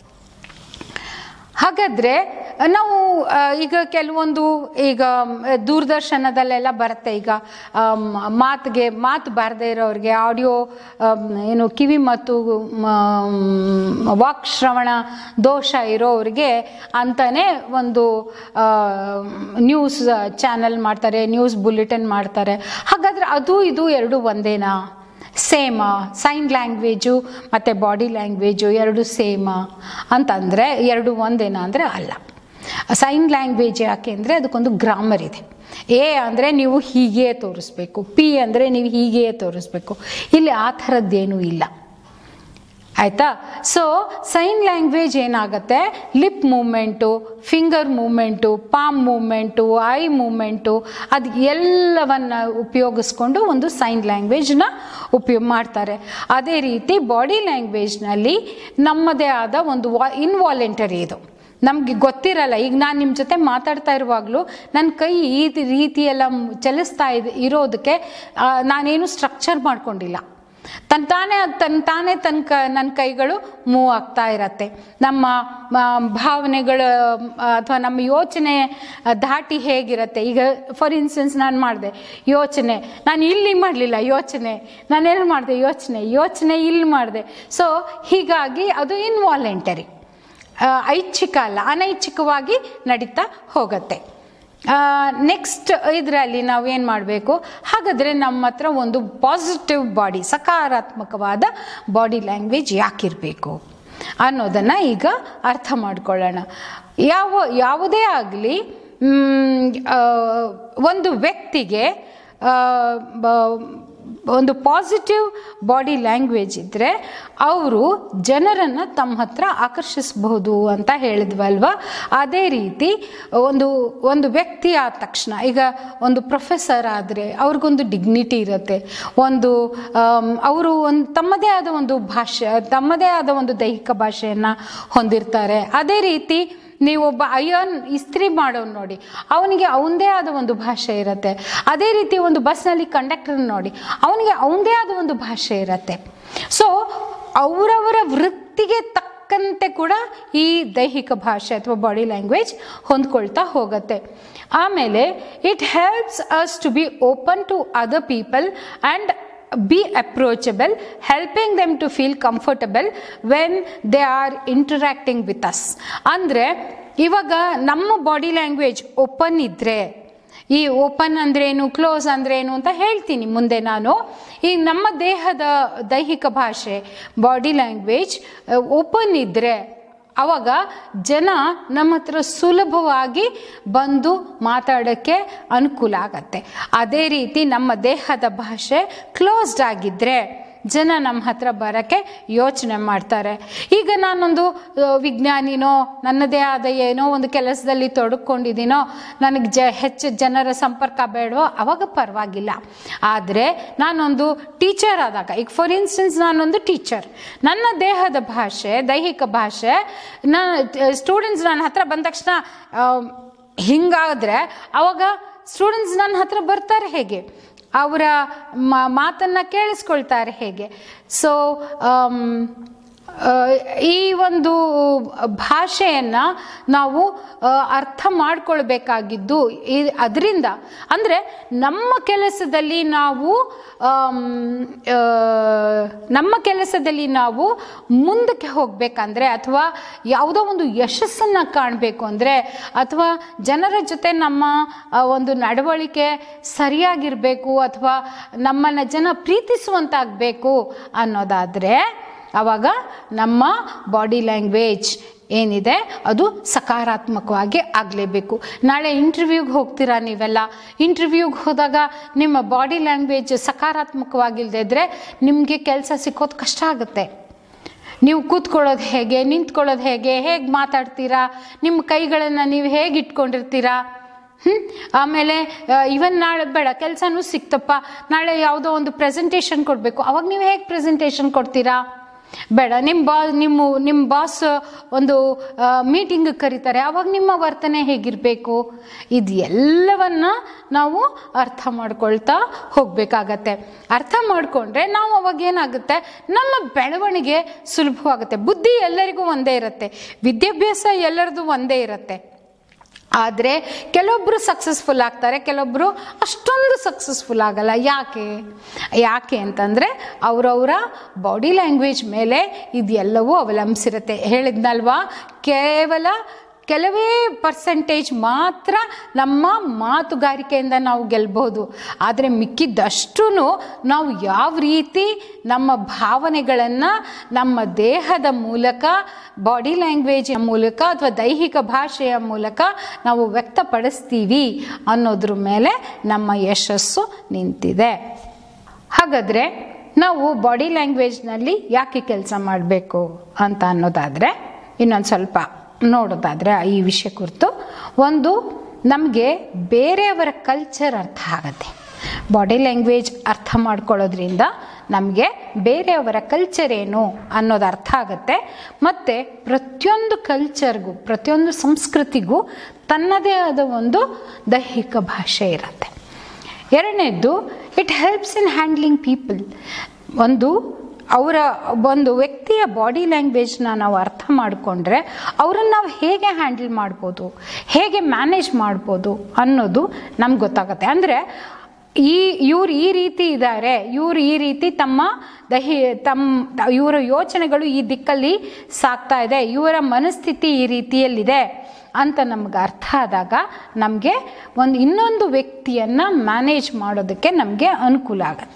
ಹಾಗಾದರೆ ನಾವು ಆ, ಈಗ ಕೆಲವೊಂದು ಈಗ ಮ್, ದೂರದರ್ಶನದಲ್ಲೆಲ್ಲ ಬರುತ್ತೆ ಈಗ ಆಮ್, ಮಾತಿಗೆ ಮಾತು ಬಾರದೇ ಇರೋರಿಗೆ ಆಡಿಯೋ ಆಮ್, ಏನು ಕಿವಿ ಮತ್ತು ಮ್, ವಾಕ್ ಶ್ರವಣ ದೋಷ ಇರೋರಿಗೆ ಅಂತಾನೆ ಒಂದು ಆ, ನ್ಯೂಸ್ ಚಾನಲ್ ಮಾಡ್ತಾರೆ ನ್ಯೂಸ್ ಬುಲೆಟಿನ್ ಮಾಡ್ತಾರೆ ಹಾಗಾದರೆ ಅದು ಇದು ಎರಡು ಒಂದೇನಾ ಸೇಮಾ ಸೈನ್ ಲ್ಯಾಂಗ್ವೇಜು ಮತ್ತು ಬಾಡಿ ಲ್ಯಾಂಗ್ವೇಜು ಎರಡು ಸೇಮಾ ಅಂತಂದರೆ ಎರಡು ಒಂದೇನಾ ಅಂದರೆ ಅಲ್ಲ ಸೈನ್ ಲ್ಯಾಂಗ್ವೇಜ್ ಯಾಕೆ ಅಂದರೆ ಅದಕ್ಕೊಂದು ಗ್ರಾಮರ್ ಇದೆ ಎ ಅಂದರೆ ನೀವು ಹೀಗೆ ತೋರಿಸ್ಬೇಕು ಪಿ ಅಂದರೆ ನೀವು ಹೀಗೆ ತೋರಿಸ್ಬೇಕು ಇಲ್ಲಿ ಆ ಥರದ್ದೇನೂ ಇಲ್ಲ ಆಯಿತಾ ಸೊ ಸೈನ್ ಲ್ಯಾಂಗ್ವೇಜ್ ಏನಾಗುತ್ತೆ lip movement finger movement palm movement eye movement ಅದು ಎಲ್ಲವನ್ನು ಉಪಯೋಗಿಸ್ಕೊಂಡು ಒಂದು ಸೈನ್ ಲ್ಯಾಂಗ್ವೇಜ್ನ ಉಪಯೋಗ ಮಾಡ್ತಾರೆ ಅದೇ ರೀತಿ ಬಾಡಿ ಲ್ಯಾಂಗ್ವೇಜ್ನಲ್ಲಿ ನಮ್ಮದೇ ಆದ ಒಂದು ವಾ ಇನ್ವಾಲೆಂಟರಿ ಇದು ನಮಗೆ ಗೊತ್ತಿರಲ್ಲ ಈಗ ನಾನು ನಿಮ್ಮ ಜೊತೆ ಮಾತಾಡ್ತಾ ಇರುವಾಗಲೂ ನನ್ನ ಕೈ ಈ ರೀತಿಯೆಲ್ಲ ಚಲಿಸ್ತಾ ಇದೆ ಇರೋದಕ್ಕೆ ಆ, ನಾನೇನು ಸ್ಟ್ರಕ್ಚರ್ ಮಾಡ್ಕೊಂಡಿಲ್ಲ ತನ್ ತಾನೇ ತನ್ ತಾನೇ ತನ್ನ ಕ ನನ್ನ ಕೈಗಳು ಮೂವ್ ಆಗ್ತಾ ಇರತ್ತೆ ನಮ್ಮ ಮ, ಭಾವನೆಗಳು ಅಥವಾ ನಮ್ಮ ಯೋಚನೆ ಆ, ಧಾಟಿ ಹೇಗಿರತ್ತೆ ಈಗ ಫಾರ್ ಇನ್ಸ್ಟೆನ್ಸ್ ನಾನು ಮಾಡಿದೆ ಯೋಚನೆ ನಾನು ಇಲ್ಲಿ ಮಾಡಲಿಲ್ಲ ಯೋಚನೆ ನಾನು ಎಲ್ಲಿ ಮಾಡಿದೆ ಯೋಚನೆ ಯೋಚನೆ ಇಲ್ಲಿ ಮಾಡಿದೆ ಸೊ ಹೀಗಾಗಿ ಅದು ಇನ್ವಾಲೆಂಟರಿ ಐಚ್ಛಿಕ ಅಲ್ಲ ಅನೈಚ್ಛಿಕವಾಗಿ ನಡೀತಾ ಹೋಗುತ್ತೆ ನೆಕ್ಸ್ಟ್ ಇದರಲ್ಲಿ ನಾವು ಏನು ಮಾಡಬೇಕು ಹಾಗಾದರೆ ನಮ್ಮ ಹತ್ರ ಒಂದು ಪಾಸಿಟಿವ್ ಬಾಡಿ ಸಕಾರಾತ್ಮಕವಾದ ಬಾಡಿ ಲ್ಯಾಂಗ್ವೇಜ್ ಯಾಕಿರಬೇಕು ಅನ್ನೋದನ್ನು ಈಗ ಅರ್ಥ ಮಾಡ್ಕೊಳ್ಳೋಣ ಯಾವ ಯಾವುದೇ ಆಗಲಿ ಒಂದು ವ್ಯಕ್ತಿಗೆ ಆ, ಬ- ಒಂದು ಪಾಸಿಟಿವ್ ಬಾಡಿ ಲ್ಯಾಂಗ್ವೇಜ್ ಇದ್ದರೆ ಅವರು ಜನರನ್ನು ತಮ್ಮ ಹತ್ರ ಆಕರ್ಷಿಸಬಹುದು ಅಂತ ಹೇಳಿದ್ವಲ್ವ ಅದೇ ರೀತಿ ಒಂದು ಒಂದು ವ್ಯಕ್ತಿ ಆದ ತಕ್ಷಣ ಈಗ ಒಂದು ಪ್ರೊಫೆಸರ್ ಆದರೆ ಅವ್ರಿಗೊಂದು ಡಿಗ್ನಿಟಿ ಇರುತ್ತೆ ಒಂದು ಅವರು ಒಂದು ತಮ್ಮದೇ ಆದ ಒಂದು ಭಾಷೆ ತಮ್ಮದೇ ಆದ ಒಂದು ದೈಹಿಕ ಭಾಷೆಯನ್ನು ಹೊಂದಿರ್ತಾರೆ ಅದೇ ರೀತಿ ನೀವೊಬ್ಬ ಅಯ್ಯನ್ ಇಸ್ತ್ರಿ ಮಾಡೋನು ನೋಡಿ ಅವನಿಗೆ ಅವನದೇ ಆದ ಒಂದು ಭಾಷೆ ಇರುತ್ತೆ ಅದೇ ರೀತಿ ಒಂದು ಬಸ್ನಲ್ಲಿ ಕಂಡಕ್ಟರ್ ನೋಡಿ ಅವನಿಗೆ ಅವನದೇ ಆದ ಒಂದು ಭಾಷೆ ಇರುತ್ತೆ ಸೊ ಅವರವರ ವೃತ್ತಿಗೆ ತಕ್ಕಂತೆ ಕೂಡ ಈ ದೈಹಿಕ ಭಾಷೆ ಅಥವಾ ಬಾಡಿ ಲ್ಯಾಂಗ್ವೇಜ್ ಹೊಂದ್ಕೊಳ್ತಾ ಹೋಗುತ್ತೆ ಆಮೇಲೆ it helps us to be open to other people and be approachable helping them to feel comfortable when they are interacting with us ಅಂದರೆ ಇವಾಗ ನಮ್ಮ ಬಾಡಿ ಲ್ಯಾಂಗ್ವೇಜ್ ಓಪನ್ ಇದ್ದರೆ ಈ ಓಪನ್ ಅಂದ್ರೇನು ಕ್ಲೋಸ್ ಅಂದ್ರೇನು ಅಂತ ಹೇಳ್ತೀನಿ ಮುಂದೆ ನಾನು ಈ ನಮ್ಮ ದೇಹದ ದೈಹಿಕ ಭಾಷೆ ಬಾಡಿ ಲ್ಯಾಂಗ್ವೇಜ್ ಓಪನ್ ಇದ್ದರೆ ಅವಾಗ ಜನ ನಮ್ಮ ಹತ್ರ ಸುಲಭವಾಗಿ ಬಂದು ಮಾತಾಡೋಕ್ಕೆ ಅನುಕೂಲ ಆಗತ್ತೆ ಅದೇ ರೀತಿ ನಮ್ಮ ದೇಹದ ಭಾಷೆ ಕ್ಲೋಸ್ಡ್ ಆಗಿದ್ದರೆ ಜನ ನಮ್ಮ ಹತ್ರ ಬರೋಕ್ಕೆ ಯೋಚನೆ ಮಾಡ್ತಾರೆ ಈಗ ನಾನೊಂದು ಆ, ವಿಜ್ಞಾನಿನೋ ನನ್ನದೇ ಆದ ಏನೋ ಒಂದು ಕೆಲಸದಲ್ಲಿ ತೊಡಕೊಂಡಿದ್ದೀನೋ ನನಗೆ ಜ ಹೆಚ್ಚು ಜನರ ಸಂಪರ್ಕ ಬೇಡವೋ ಅವಾಗ ಪರವಾಗಿಲ್ಲ ಆದರೆ ನಾನೊಂದು ಟೀಚರ್ ಆದಾಗ ಈಗ ಫಾರ್ ಇನ್ಸ್ಟೆನ್ಸ್ ನಾನೊಂದು ಟೀಚರ್ ನನ್ನ ದೇಹದ ಭಾಷೆ ದೈಹಿಕ ಭಾಷೆ ನಾನು ಸ್ಟೂಡೆಂಟ್ಸ್ ನನ್ನ ಹತ್ರ ಬಂದ ತಕ್ಷಣ ಆ, ಹಿಂಗಾದ್ರೆ ಅವಾಗ ಸ್ಟೂಡೆಂಟ್ಸ್ ನನ್ನ ಹತ್ರ ಬರ್ತಾರೆ ಹೇಗೆ ಅವರ ಮಾತನ್ನು ಕೇಳಿಸ್ಕೊಳ್ತಾರೆ ಹೇಗೆ ಸೊ ಈ ಒಂದು ಭಾಷೆಯನ್ನು ನಾವು ಆ, ಅರ್ಥ ಮಾಡ್ಕೊಳ್ಬೇಕಾಗಿದ್ದು ಈ ಅದರಿಂದ ಅಂದರೆ ನಮ್ಮ ಕೆಲಸದಲ್ಲಿ ನಾವು ಆಮ್, ಆ, ನಮ್ಮ ಕೆಲಸದಲ್ಲಿ ನಾವು ಮುಂದಕ್ಕೆ ಹೋಗಬೇಕಂದ್ರೆ ಅಥವಾ ಯಾವುದೋ ಒಂದು ಯಶಸ್ಸನ್ನು ಕಾಣಬೇಕು ಅಂದರೆ ಅಥವಾ ಜನರ ಜೊತೆ ನಮ್ಮ ಆ, ಒಂದು ನಡವಳಿಕೆ ಸರಿಯಾಗಿರಬೇಕು ಅಥವಾ ನಮ್ಮನ್ನು ಜನ ಪ್ರೀತಿಸುವಂತಾಗಬೇಕು ಅನ್ನೋದಾದರೆ ಆವಾಗ ನಮ್ಮ ಬಾಡಿ ಲ್ಯಾಂಗ್ವೇಜ್ ಏನಿದೆ ಅದು ಸಕಾರಾತ್ಮಕವಾಗಿ ಆಗಲೇಬೇಕು ನಾಳೆ ಇಂಟರ್ವ್ಯೂಗೆ ಹೋಗ್ತೀರಾ ನೀವೆಲ್ಲ ಇಂಟರ್ವ್ಯೂಗೆ ಹೋದಾಗ ನಿಮ್ಮ ಬಾಡಿ ಲ್ಯಾಂಗ್ವೇಜ್ ಸಕಾರಾತ್ಮಕವಾಗಿಲ್ಲದೆ ಇದ್ದರೆ ನಿಮಗೆ ಕೆಲಸ ಸಿಕ್ಕೋದು ಕಷ್ಟ ಆಗುತ್ತೆ ನೀವು ಕೂತ್ಕೊಳ್ಳೋದು ಹೇಗೆ ನಿಂತ್ಕೊಳ್ಳೋದು ಹೇಗೆ ಹೇಗೆ ಮಾತಾಡ್ತೀರಾ ನಿಮ್ಮ ಕೈಗಳನ್ನು ನೀವು ಹೇಗೆ ಇಟ್ಕೊಂಡಿರ್ತೀರಾ ಹ್ಞೂ ಆಮೇಲೆ ಇವನ್ ನಾಳೆ ಬೇಡ ಕೆಲಸನೂ ಸಿಕ್ತಪ್ಪ ನಾಳೆ ಯಾವುದೋ ಒಂದು ಪ್ರೆಸೆಂಟೇಷನ್ ಕೊಡಬೇಕು ಅವಾಗ ನೀವು ಹೇಗೆ ಪ್ರೆಸೆಂಟೇಷನ್ ಕೊಡ್ತೀರಾ ಬೇಡ ನಿಮ್ಮ ಬಾ ನಿಮ್ಮ ನಿಮ್ಮ ಬಾಸ್ ಒಂದು ಮೀಟಿಂಗ್ ಕರೀತಾರೆ ಅವಾಗ ನಿಮ್ಮ ವರ್ತನೆ ಹೇಗಿರಬೇಕು ಇದು ಎಲ್ಲವನ್ನ ನಾವು ಅರ್ಥ ಮಾಡ್ಕೊಳ್ತಾ ಹೋಗಬೇಕಾಗತ್ತೆ ಅರ್ಥ ಮಾಡಿಕೊಂಡ್ರೆ ನಾವು ಅವಾಗ ಏನಾಗುತ್ತೆ ನಮ್ಮ ಬೆಳವಣಿಗೆ ಸುಲಭವಾಗುತ್ತೆ ಬುದ್ಧಿ ಎಲ್ಲರಿಗೂ ಒಂದೇ ಇರುತ್ತೆ ವಿದ್ಯಾಭ್ಯಾಸ ಎಲ್ಲರದು ಒಂದೇ ಇರುತ್ತೆ ಆದರೆ ಕೆಲವೊಬ್ಬರು ಸಕ್ಸಸ್ಫುಲ್ ಆಗ್ತಾರೆ ಕೆಲವೊಬ್ಬರು ಅಷ್ಟೊಂದು ಸಕ್ಸಸ್ಫುಲ್ ಆಗಲ್ಲ ಯಾಕೆ ಯಾಕೆ ಅಂತಂದರೆ ಅವರವರ ಬಾಡಿ ಲ್ಯಾಂಗ್ವೇಜ್ ಮೇಲೆ ಇದೆಲ್ಲವೂ ಅವಲಂಬಿಸಿರುತ್ತೆ ಹೇಳಿದ್ನಲ್ವಾ ಕೇವಲ ಕೆಲವೇ ಪರ್ಸೆಂಟೇಜ್ ಮಾತ್ರ ನಮ್ಮ ಮಾತುಗಾರಿಕೆಯಿಂದ ನಾವು ಗೆಲ್ಬೋದು ಆದರೆ ಮಿಕ್ಕಿದ್ದಷ್ಟು ನಾವು ಯಾವ ರೀತಿ ನಮ್ಮ ಭಾವನೆಗಳನ್ನು ನಮ್ಮ ದೇಹದ ಮೂಲಕ ಬಾಡಿ ಲ್ಯಾಂಗ್ವೇಜಿನ ಮೂಲಕ ಅಥವಾ ದೈಹಿಕ ಭಾಷೆಯ ಮೂಲಕ ನಾವು ವ್ಯಕ್ತಪಡಿಸ್ತೀವಿ ಅನ್ನೋದ್ರ ಮೇಲೆ ನಮ್ಮ ಯಶಸ್ಸು ನಿಂತಿದೆ ಹಾಗಾದರೆ ನಾವು ಬಾಡಿ ಲ್ಯಾಂಗ್ವೇಜ್ನಲ್ಲಿ ಯಾಕೆ ಕೆಲಸ ಮಾಡಬೇಕು ಅಂತ ಅನ್ನೋದಾದರೆ ಇನ್ನೊಂದು ಸ್ವಲ್ಪ ನೋಡೋದಾದರೆ ಈ ವಿಷಯ ಕುರಿತು ಒಂದು ನಮಗೆ ಬೇರೆಯವರ ಕಲ್ಚರ್ ಅರ್ಥ ಆಗತ್ತೆ ಬಾಡಿ ಲ್ಯಾಂಗ್ವೇಜ್ ಅರ್ಥ ಮಾಡ್ಕೊಳ್ಳೋದ್ರಿಂದ ನಮಗೆ ಬೇರೆಯವರ ಕಲ್ಚರ್ ಏನು ಅನ್ನೋದು ಅರ್ಥ ಆಗುತ್ತೆ ಮತ್ತು ಪ್ರತಿಯೊಂದು ಕಲ್ಚರ್ಗೂ ಪ್ರತಿಯೊಂದು ಸಂಸ್ಕೃತಿಗೂ ತನ್ನದೇ ಆದ ಒಂದು ದೈಹಿಕ ಭಾಷೆ ಇರುತ್ತೆ ಎರಡನೇದ್ದು it helps in handling people ಒಂದು ಅವರ ಒಂದು ವ್ಯಕ್ತಿಯ ಬಾಡಿ ಲ್ಯಾಂಗ್ವೇಜ್ನ ನಾವು ಅರ್ಥ ಮಾಡಿಕೊಂಡ್ರೆ ಅವರನ್ನು ನಾವು ಹೇಗೆ ಹ್ಯಾಂಡಲ್ ಮಾಡ್ಬೋದು ಹೇಗೆ ಮ್ಯಾನೇಜ್ ಮಾಡ್ಬೋದು ಅನ್ನೋದು ನಮ್ಗೆ ಗೊತ್ತಾಗುತ್ತೆ ಅಂದರೆ ಈ ಇವ್ರು ಈ ರೀತಿ ಇದ್ದಾರೆ ಇವ್ರು ಈ ರೀತಿ ತಮ್ಮ ದಹಿ ತಮ್ಮ ಇವರ ಯೋಚನೆಗಳು ಈ ದಿಕ್ಕಲ್ಲಿ ಸಾಕ್ತಾ ಇದೆ ಇವರ ಮನಸ್ಥಿತಿ ಈ ರೀತಿಯಲ್ಲಿದೆ ಅಂತ ನಮ್ಗೆ ಅರ್ಥ ಆದಾಗ ನಮಗೆ ಒಂದು ಇನ್ನೊಂದು ವ್ಯಕ್ತಿಯನ್ನು ಮ್ಯಾನೇಜ್ ಮಾಡೋದಕ್ಕೆ ನಮಗೆ ಅನುಕೂಲ ಆಗುತ್ತೆ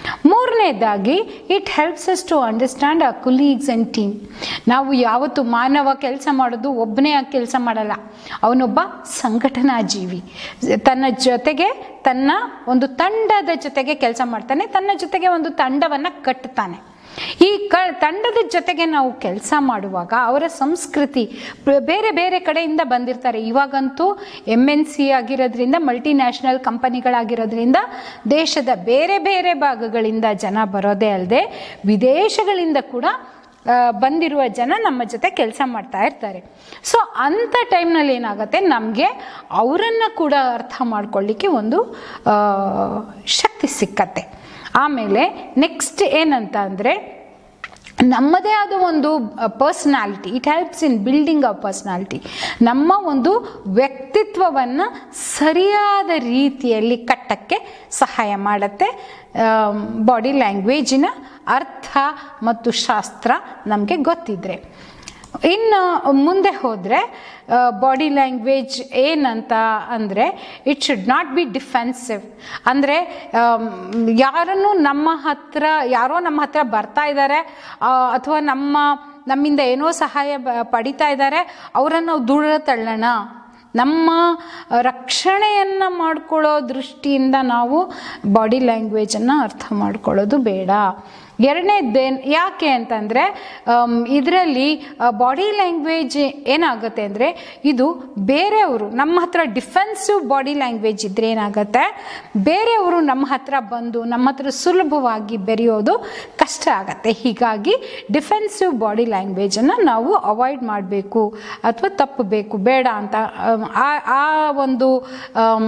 ಮೂರನೇದಾಗಿ it helps us to understand a colleagues and team ನಾವು ಯಾವತ್ತು ಮಾನವ ಕೆಲಸ ಮಾಡೋದು ಒಬ್ಬನೇ ಕೆಲಸ ಮಾಡಲ್ಲ ಅವನೊಬ್ಬ ಸಂಘಟನಾ ಜೀವಿ ತನ್ನ ಜೊತೆಗೆ ತನ್ನ ಒಂದು ತಂಡದ ಜೊತೆಗೆ ಕೆಲಸ ಮಾಡ್ತಾನೆ ತನ್ನ ಜೊತೆಗೆ ಒಂದು ತಂಡವನ್ನು ಕಟ್ಟುತ್ತಾನೆ ಈ ಕ ತಂಡದ ಜೊತೆಗೆ ನಾವು ಕೆಲಸ ಮಾಡುವಾಗ ಅವರ ಸಂಸ್ಕೃತಿ ಬ- ಬೇರೆ ಬೇರೆ ಕಡೆಯಿಂದ ಬಂದಿರ್ತಾರೆ ಇವಾಗಂತೂ ಎಮ್ ಎನ್ ಸಿ ಆಗಿರೋದ್ರಿಂದ ಮಲ್ಟಿನ್ಯಾಷನಲ್ ಕಂಪನಿಗಳಾಗಿರೋದ್ರಿಂದ ದೇಶದ ಬೇರೆ ಬೇರೆ ಭಾಗಗಳಿಂದ ಜನ ಬರೋದೇ ಅಲ್ಲದೆ ವಿದೇಶಗಳಿಂದ ಕೂಡ ಆ, ಬಂದಿರುವ ಜನ ನಮ್ಮ ಜೊತೆ ಕೆಲಸ ಮಾಡ್ತಾ ಇರ್ತಾರೆ ಸೊ ಅಂಥ ಟೈಮ್ನಲ್ಲಿ ಏನಾಗುತ್ತೆ ನಮಗೆ ಅವರನ್ನು ಕೂಡ ಅರ್ಥ ಮಾಡ್ಕೊಳ್ಳಿಕ್ಕೆ ಒಂದು ಆ, ಶಕ್ತಿ ಸಿಕ್ಕತ್ತೆ ಆಮೇಲೆ ನೆಕ್ಸ್ಟ್ ಏನಂತ ಅಂದರೆ ನಮ್ಮದೇ ಆದ ಒಂದು personality it helps in building a personality ನಮ್ಮ ಒಂದು ವ್ಯಕ್ತಿತ್ವವನ್ನು ಸರಿಯಾದ ರೀತಿಯಲ್ಲಿ ಕಟ್ಟಕ್ಕೆ ಸಹಾಯ ಮಾಡುತ್ತೆ ಬಾಡಿ ಲ್ಯಾಂಗ್ವೇಜಿನ ಅರ್ಥ ಮತ್ತು ಶಾಸ್ತ್ರ ನಮಗೆ ಗೊತ್ತಿದ್ರೆ ಇನ್ನು ಮುಂದೆ ಹೋದರೆ ಬಾಡಿ ಲ್ಯಾಂಗ್ವೇಜ್ ಏನಂತ ಅಂದರೆ it should not be defensive ಅಂದರೆ ಯಾರನ್ನು ನಮ್ಮ ಹತ್ರ ಯಾರೋ ನಮ್ಮ ಹತ್ರ ಬರ್ತಾ ಇದ್ದಾರೆ ಅಥವಾ ನಮ್ಮ ನಮ್ಮಿಂದ ಏನೋ ಸಹಾಯ ಬ- ಪಡಿತಾ ಇದ್ದಾರೆ ಅವರನ್ನು ನಾವು ದೂರ ತಳ್ಳೋಣ ನಮ್ಮ ರಕ್ಷಣೆಯನ್ನು ಮಾಡ್ಕೊಳ್ಳೋ ದೃಷ್ಟಿಯಿಂದ ನಾವು ಬಾಡಿ ಲ್ಯಾಂಗ್ವೇಜನ್ನು ಅರ್ಥ ಮಾಡ್ಕೊಳ್ಳೋದು ಬೇಡ ಎರಡನೇದೇನು ಯಾಕೆ ಅಂತಂದರೆ ಇದರಲ್ಲಿ ಬಾಡಿ ಲ್ಯಾಂಗ್ವೇಜ್ ಏನಾಗುತ್ತೆ ಅಂದರೆ ಇದು ಬೇರೆಯವರು ನಮ್ಮ ಹತ್ರ ಡಿಫೆನ್ಸಿವ್ ಬಾಡಿ ಲ್ಯಾಂಗ್ವೇಜ್ ಇದ್ರೆ ಏನಾಗುತ್ತೆ ಬೇರೆಯವರು ನಮ್ಮ ಹತ್ರ ಬಂದು ನಮ್ಮ ಹತ್ರ ಸುಲಭವಾಗಿ ಬೆರೆಯೋದು ಕಷ್ಟ ಆಗತ್ತೆ ಹೀಗಾಗಿ ಡಿಫೆನ್ಸಿವ್ ಬಾಡಿ ಲ್ಯಾಂಗ್ವೇಜನ್ನು ನಾವು ಅವಾಯ್ಡ್ ಮಾಡಬೇಕು ಅಥವಾ ತಪ್ಪಬೇಕು ಬೇಡ ಅಂತ ಆಮ್, ಆ ಆ ಒಂದು ಆಮ್,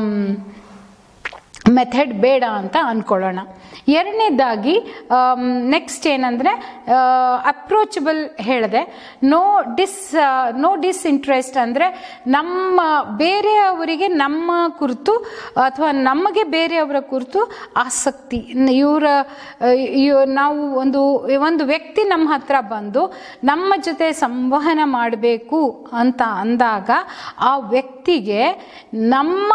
ಮೆಥಡ್ ಬೇಡ ಅಂತ ಅಂದ್ಕೊಳ್ಳೋಣ ಎರಡನೇದಾಗಿ ನೆಕ್ಸ್ಟ್ ಏನಂದರೆ ಅಪ್ರೋಚಬಲ್ ಹೇಳಿದೆ ನೋ ಡಿಸ್ ನೋ ಡಿಸ್ಇಂಟ್ರೆಸ್ಟ್ ಅಂದರೆ ನಮ್ಮ ಬೇರೆಯವರಿಗೆ ನಮ್ಮ ಕುರಿತು ಅಥವಾ ನಮಗೆ ಬೇರೆಯವರ ಕುರಿತು ಆಸಕ್ತಿ ಇವರ ನಾವು ಒಂದು ಒಂದು ವ್ಯಕ್ತಿ ನಮ್ಮ ಹತ್ರ ಬಂದು ನಮ್ಮ ಜೊತೆ ಸಂವಹನ ಮಾಡಬೇಕು ಅಂತ ಅಂದಾಗ ಆ ವ್ಯಕ್ತಿಗೆ ನಮ್ಮ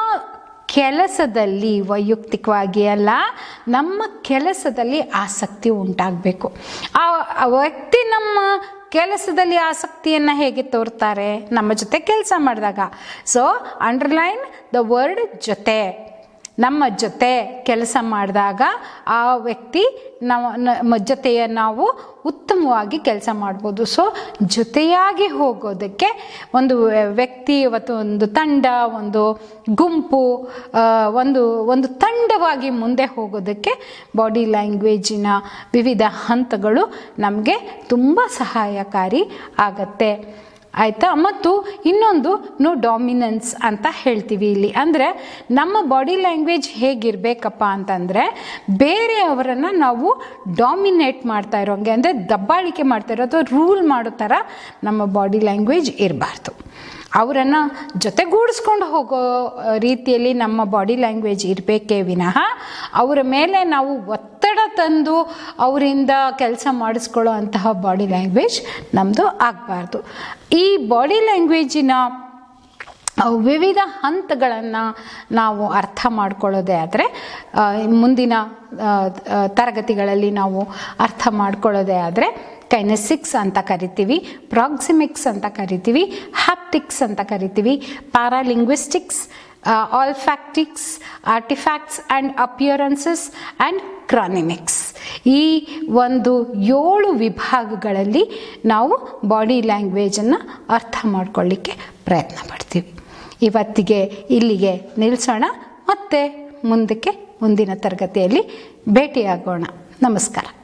ಕೆಲಸದಲ್ಲಿ ವೈಯಕ್ತಿಕವಾಗಿ ಅಲ್ಲ ನಮ್ಮ ಕೆಲಸದಲ್ಲಿ ಆಸಕ್ತಿ ಉಂಟಾಗಬೇಕು ಆ ಆ ವ್ಯಕ್ತಿ ನಮ್ಮ ಕೆಲಸದಲ್ಲಿ ಆಸಕ್ತಿಯನ್ನು ಹೇಗೆ ತೋರ್ತಾರೆ ನಮ್ಮ ಜೊತೆ ಕೆಲಸ ಮಾಡಿದಾಗ ಸೊ ಅಂಡರ್ಲೈನ್ ದ ವರ್ಡ್ ಜೊತೆ ನಮ್ಮ ಜೊತೆ ಕೆಲಸ ಮಾಡಿದಾಗ ಆ ವ್ಯಕ್ತಿ ನಾವು ನಮ್ಮ ಜೊತೆಯ ನಾವು ಉತ್ತಮವಾಗಿ ಕೆಲಸ ಮಾಡ್ಬೋದು ಸೊ ಜೊತೆಯಾಗಿ ಹೋಗೋದಕ್ಕೆ ಒಂದು ವ್ಯಕ್ತಿ ಇವತ್ತು ಒಂದು ತಂಡ ಒಂದು ಗುಂಪು ಆ, ಒಂದು ಒಂದು ತಂಡವಾಗಿ ಮುಂದೆ ಹೋಗೋದಕ್ಕೆ ಬಾಡಿ ಲ್ಯಾಂಗ್ವೇಜಿನ ವಿವಿಧ ಹಂತಗಳು ನಮಗೆ ತುಂಬ ಸಹಾಯಕಾರಿ ಆಗತ್ತೆ ಆಯಿತಾ ಮತ್ತು ಇನ್ನೊಂದು ನೋ ಡಾಮಿನೆನ್ಸ್ ಅಂತ ಹೇಳ್ತೀವಿ ಇಲ್ಲಿ ಅಂದರೆ ನಮ್ಮ ಬಾಡಿ ಲ್ಯಾಂಗ್ವೇಜ್ ಹೇಗಿರಬೇಕಪ್ಪ ಅಂತಂದರೆ ಬೇರೆಯವರನ್ನು ನಾವು ಡಾಮಿನೇಟ್ ಮಾಡ್ತಾ ಇರೋಂಗೆ ಅಂದರೆ ದಬ್ಬಾಳಿಕೆ ಮಾಡ್ತಾ ಇರೋ ಅಥವಾ ರೂಲ್ ಮಾಡೋ ಥರ ನಮ್ಮ ಬಾಡಿ ಲ್ಯಾಂಗ್ವೇಜ್ ಇರಬಾರ್ದು ಅವರನ್ನು ಜೊತೆಗೂಡಿಸ್ಕೊಂಡು ಹೋಗೋ ಆ, ರೀತಿಯಲ್ಲಿ ನಮ್ಮ ಬಾಡಿ ಲ್ಯಾಂಗ್ವೇಜ್ ಇರಬೇಕೇ ವಿನಃ ಅವರ ಮೇಲೆ ನಾವು ಒತ್ತಡ ತಂದು ಅವರಿಂದ ಕೆಲಸ ಮಾಡಿಸ್ಕೊಳ್ಳೋ ಅಂತಹ ಬಾಡಿ ಲ್ಯಾಂಗ್ವೇಜ್ ನಮ್ಮದು ಆಗಬಾರ್ದು ಈ ಬಾಡಿ ಲ್ಯಾಂಗ್ವೇಜಿನ ಅವು ವಿವಿಧ ಹಂತಗಳನ್ನು ನಾವು ಅರ್ಥ ಮಾಡ್ಕೊಳ್ಳೋದೇ ಆದರೆ ಮುಂದಿನ ಆ, ಆ, ತರಗತಿಗಳಲ್ಲಿ ನಾವು ಅರ್ಥ ಮಾಡ್ಕೊಳ್ಳೋದೇ ಆದರೆ ಕೈನೆಸಿಕ್ಸ್ ಅಂತ ಕರಿತೀವಿ ಪ್ರಾಕ್ಸಿಮಿಕ್ಸ್ ಅಂತ ಕರಿತೀವಿ ಹ್ಯಾಪ್ಟಿಕ್ಸ್ ಅಂತ ಕರಿತೀವಿ paralinguistics olfactics artifacts and appearances and chronemics ಈ ಒಂದು ಏಳು ವಿಭಾಗಗಳಲ್ಲಿ ನಾವು ಬಾಡಿ ಲ್ಯಾಂಗ್ವೇಜನ್ನು ಅರ್ಥ ಮಾಡ್ಕೊಳ್ಳಿಕ್ಕೆ ಪ್ರಯತ್ನ ಪಡ್ತೀವಿ ಇವತ್ತಿಗೆ ಇಲ್ಲಿಗೆ ನಿಲ್ಲಿಸೋಣ ಮತ್ತೆ ಮುಂದಕ್ಕೆ ಮುಂದಿನ ತರಗತಿಯಲ್ಲಿ ಭೇಟಿಯಾಗೋಣ ನಮಸ್ಕಾರ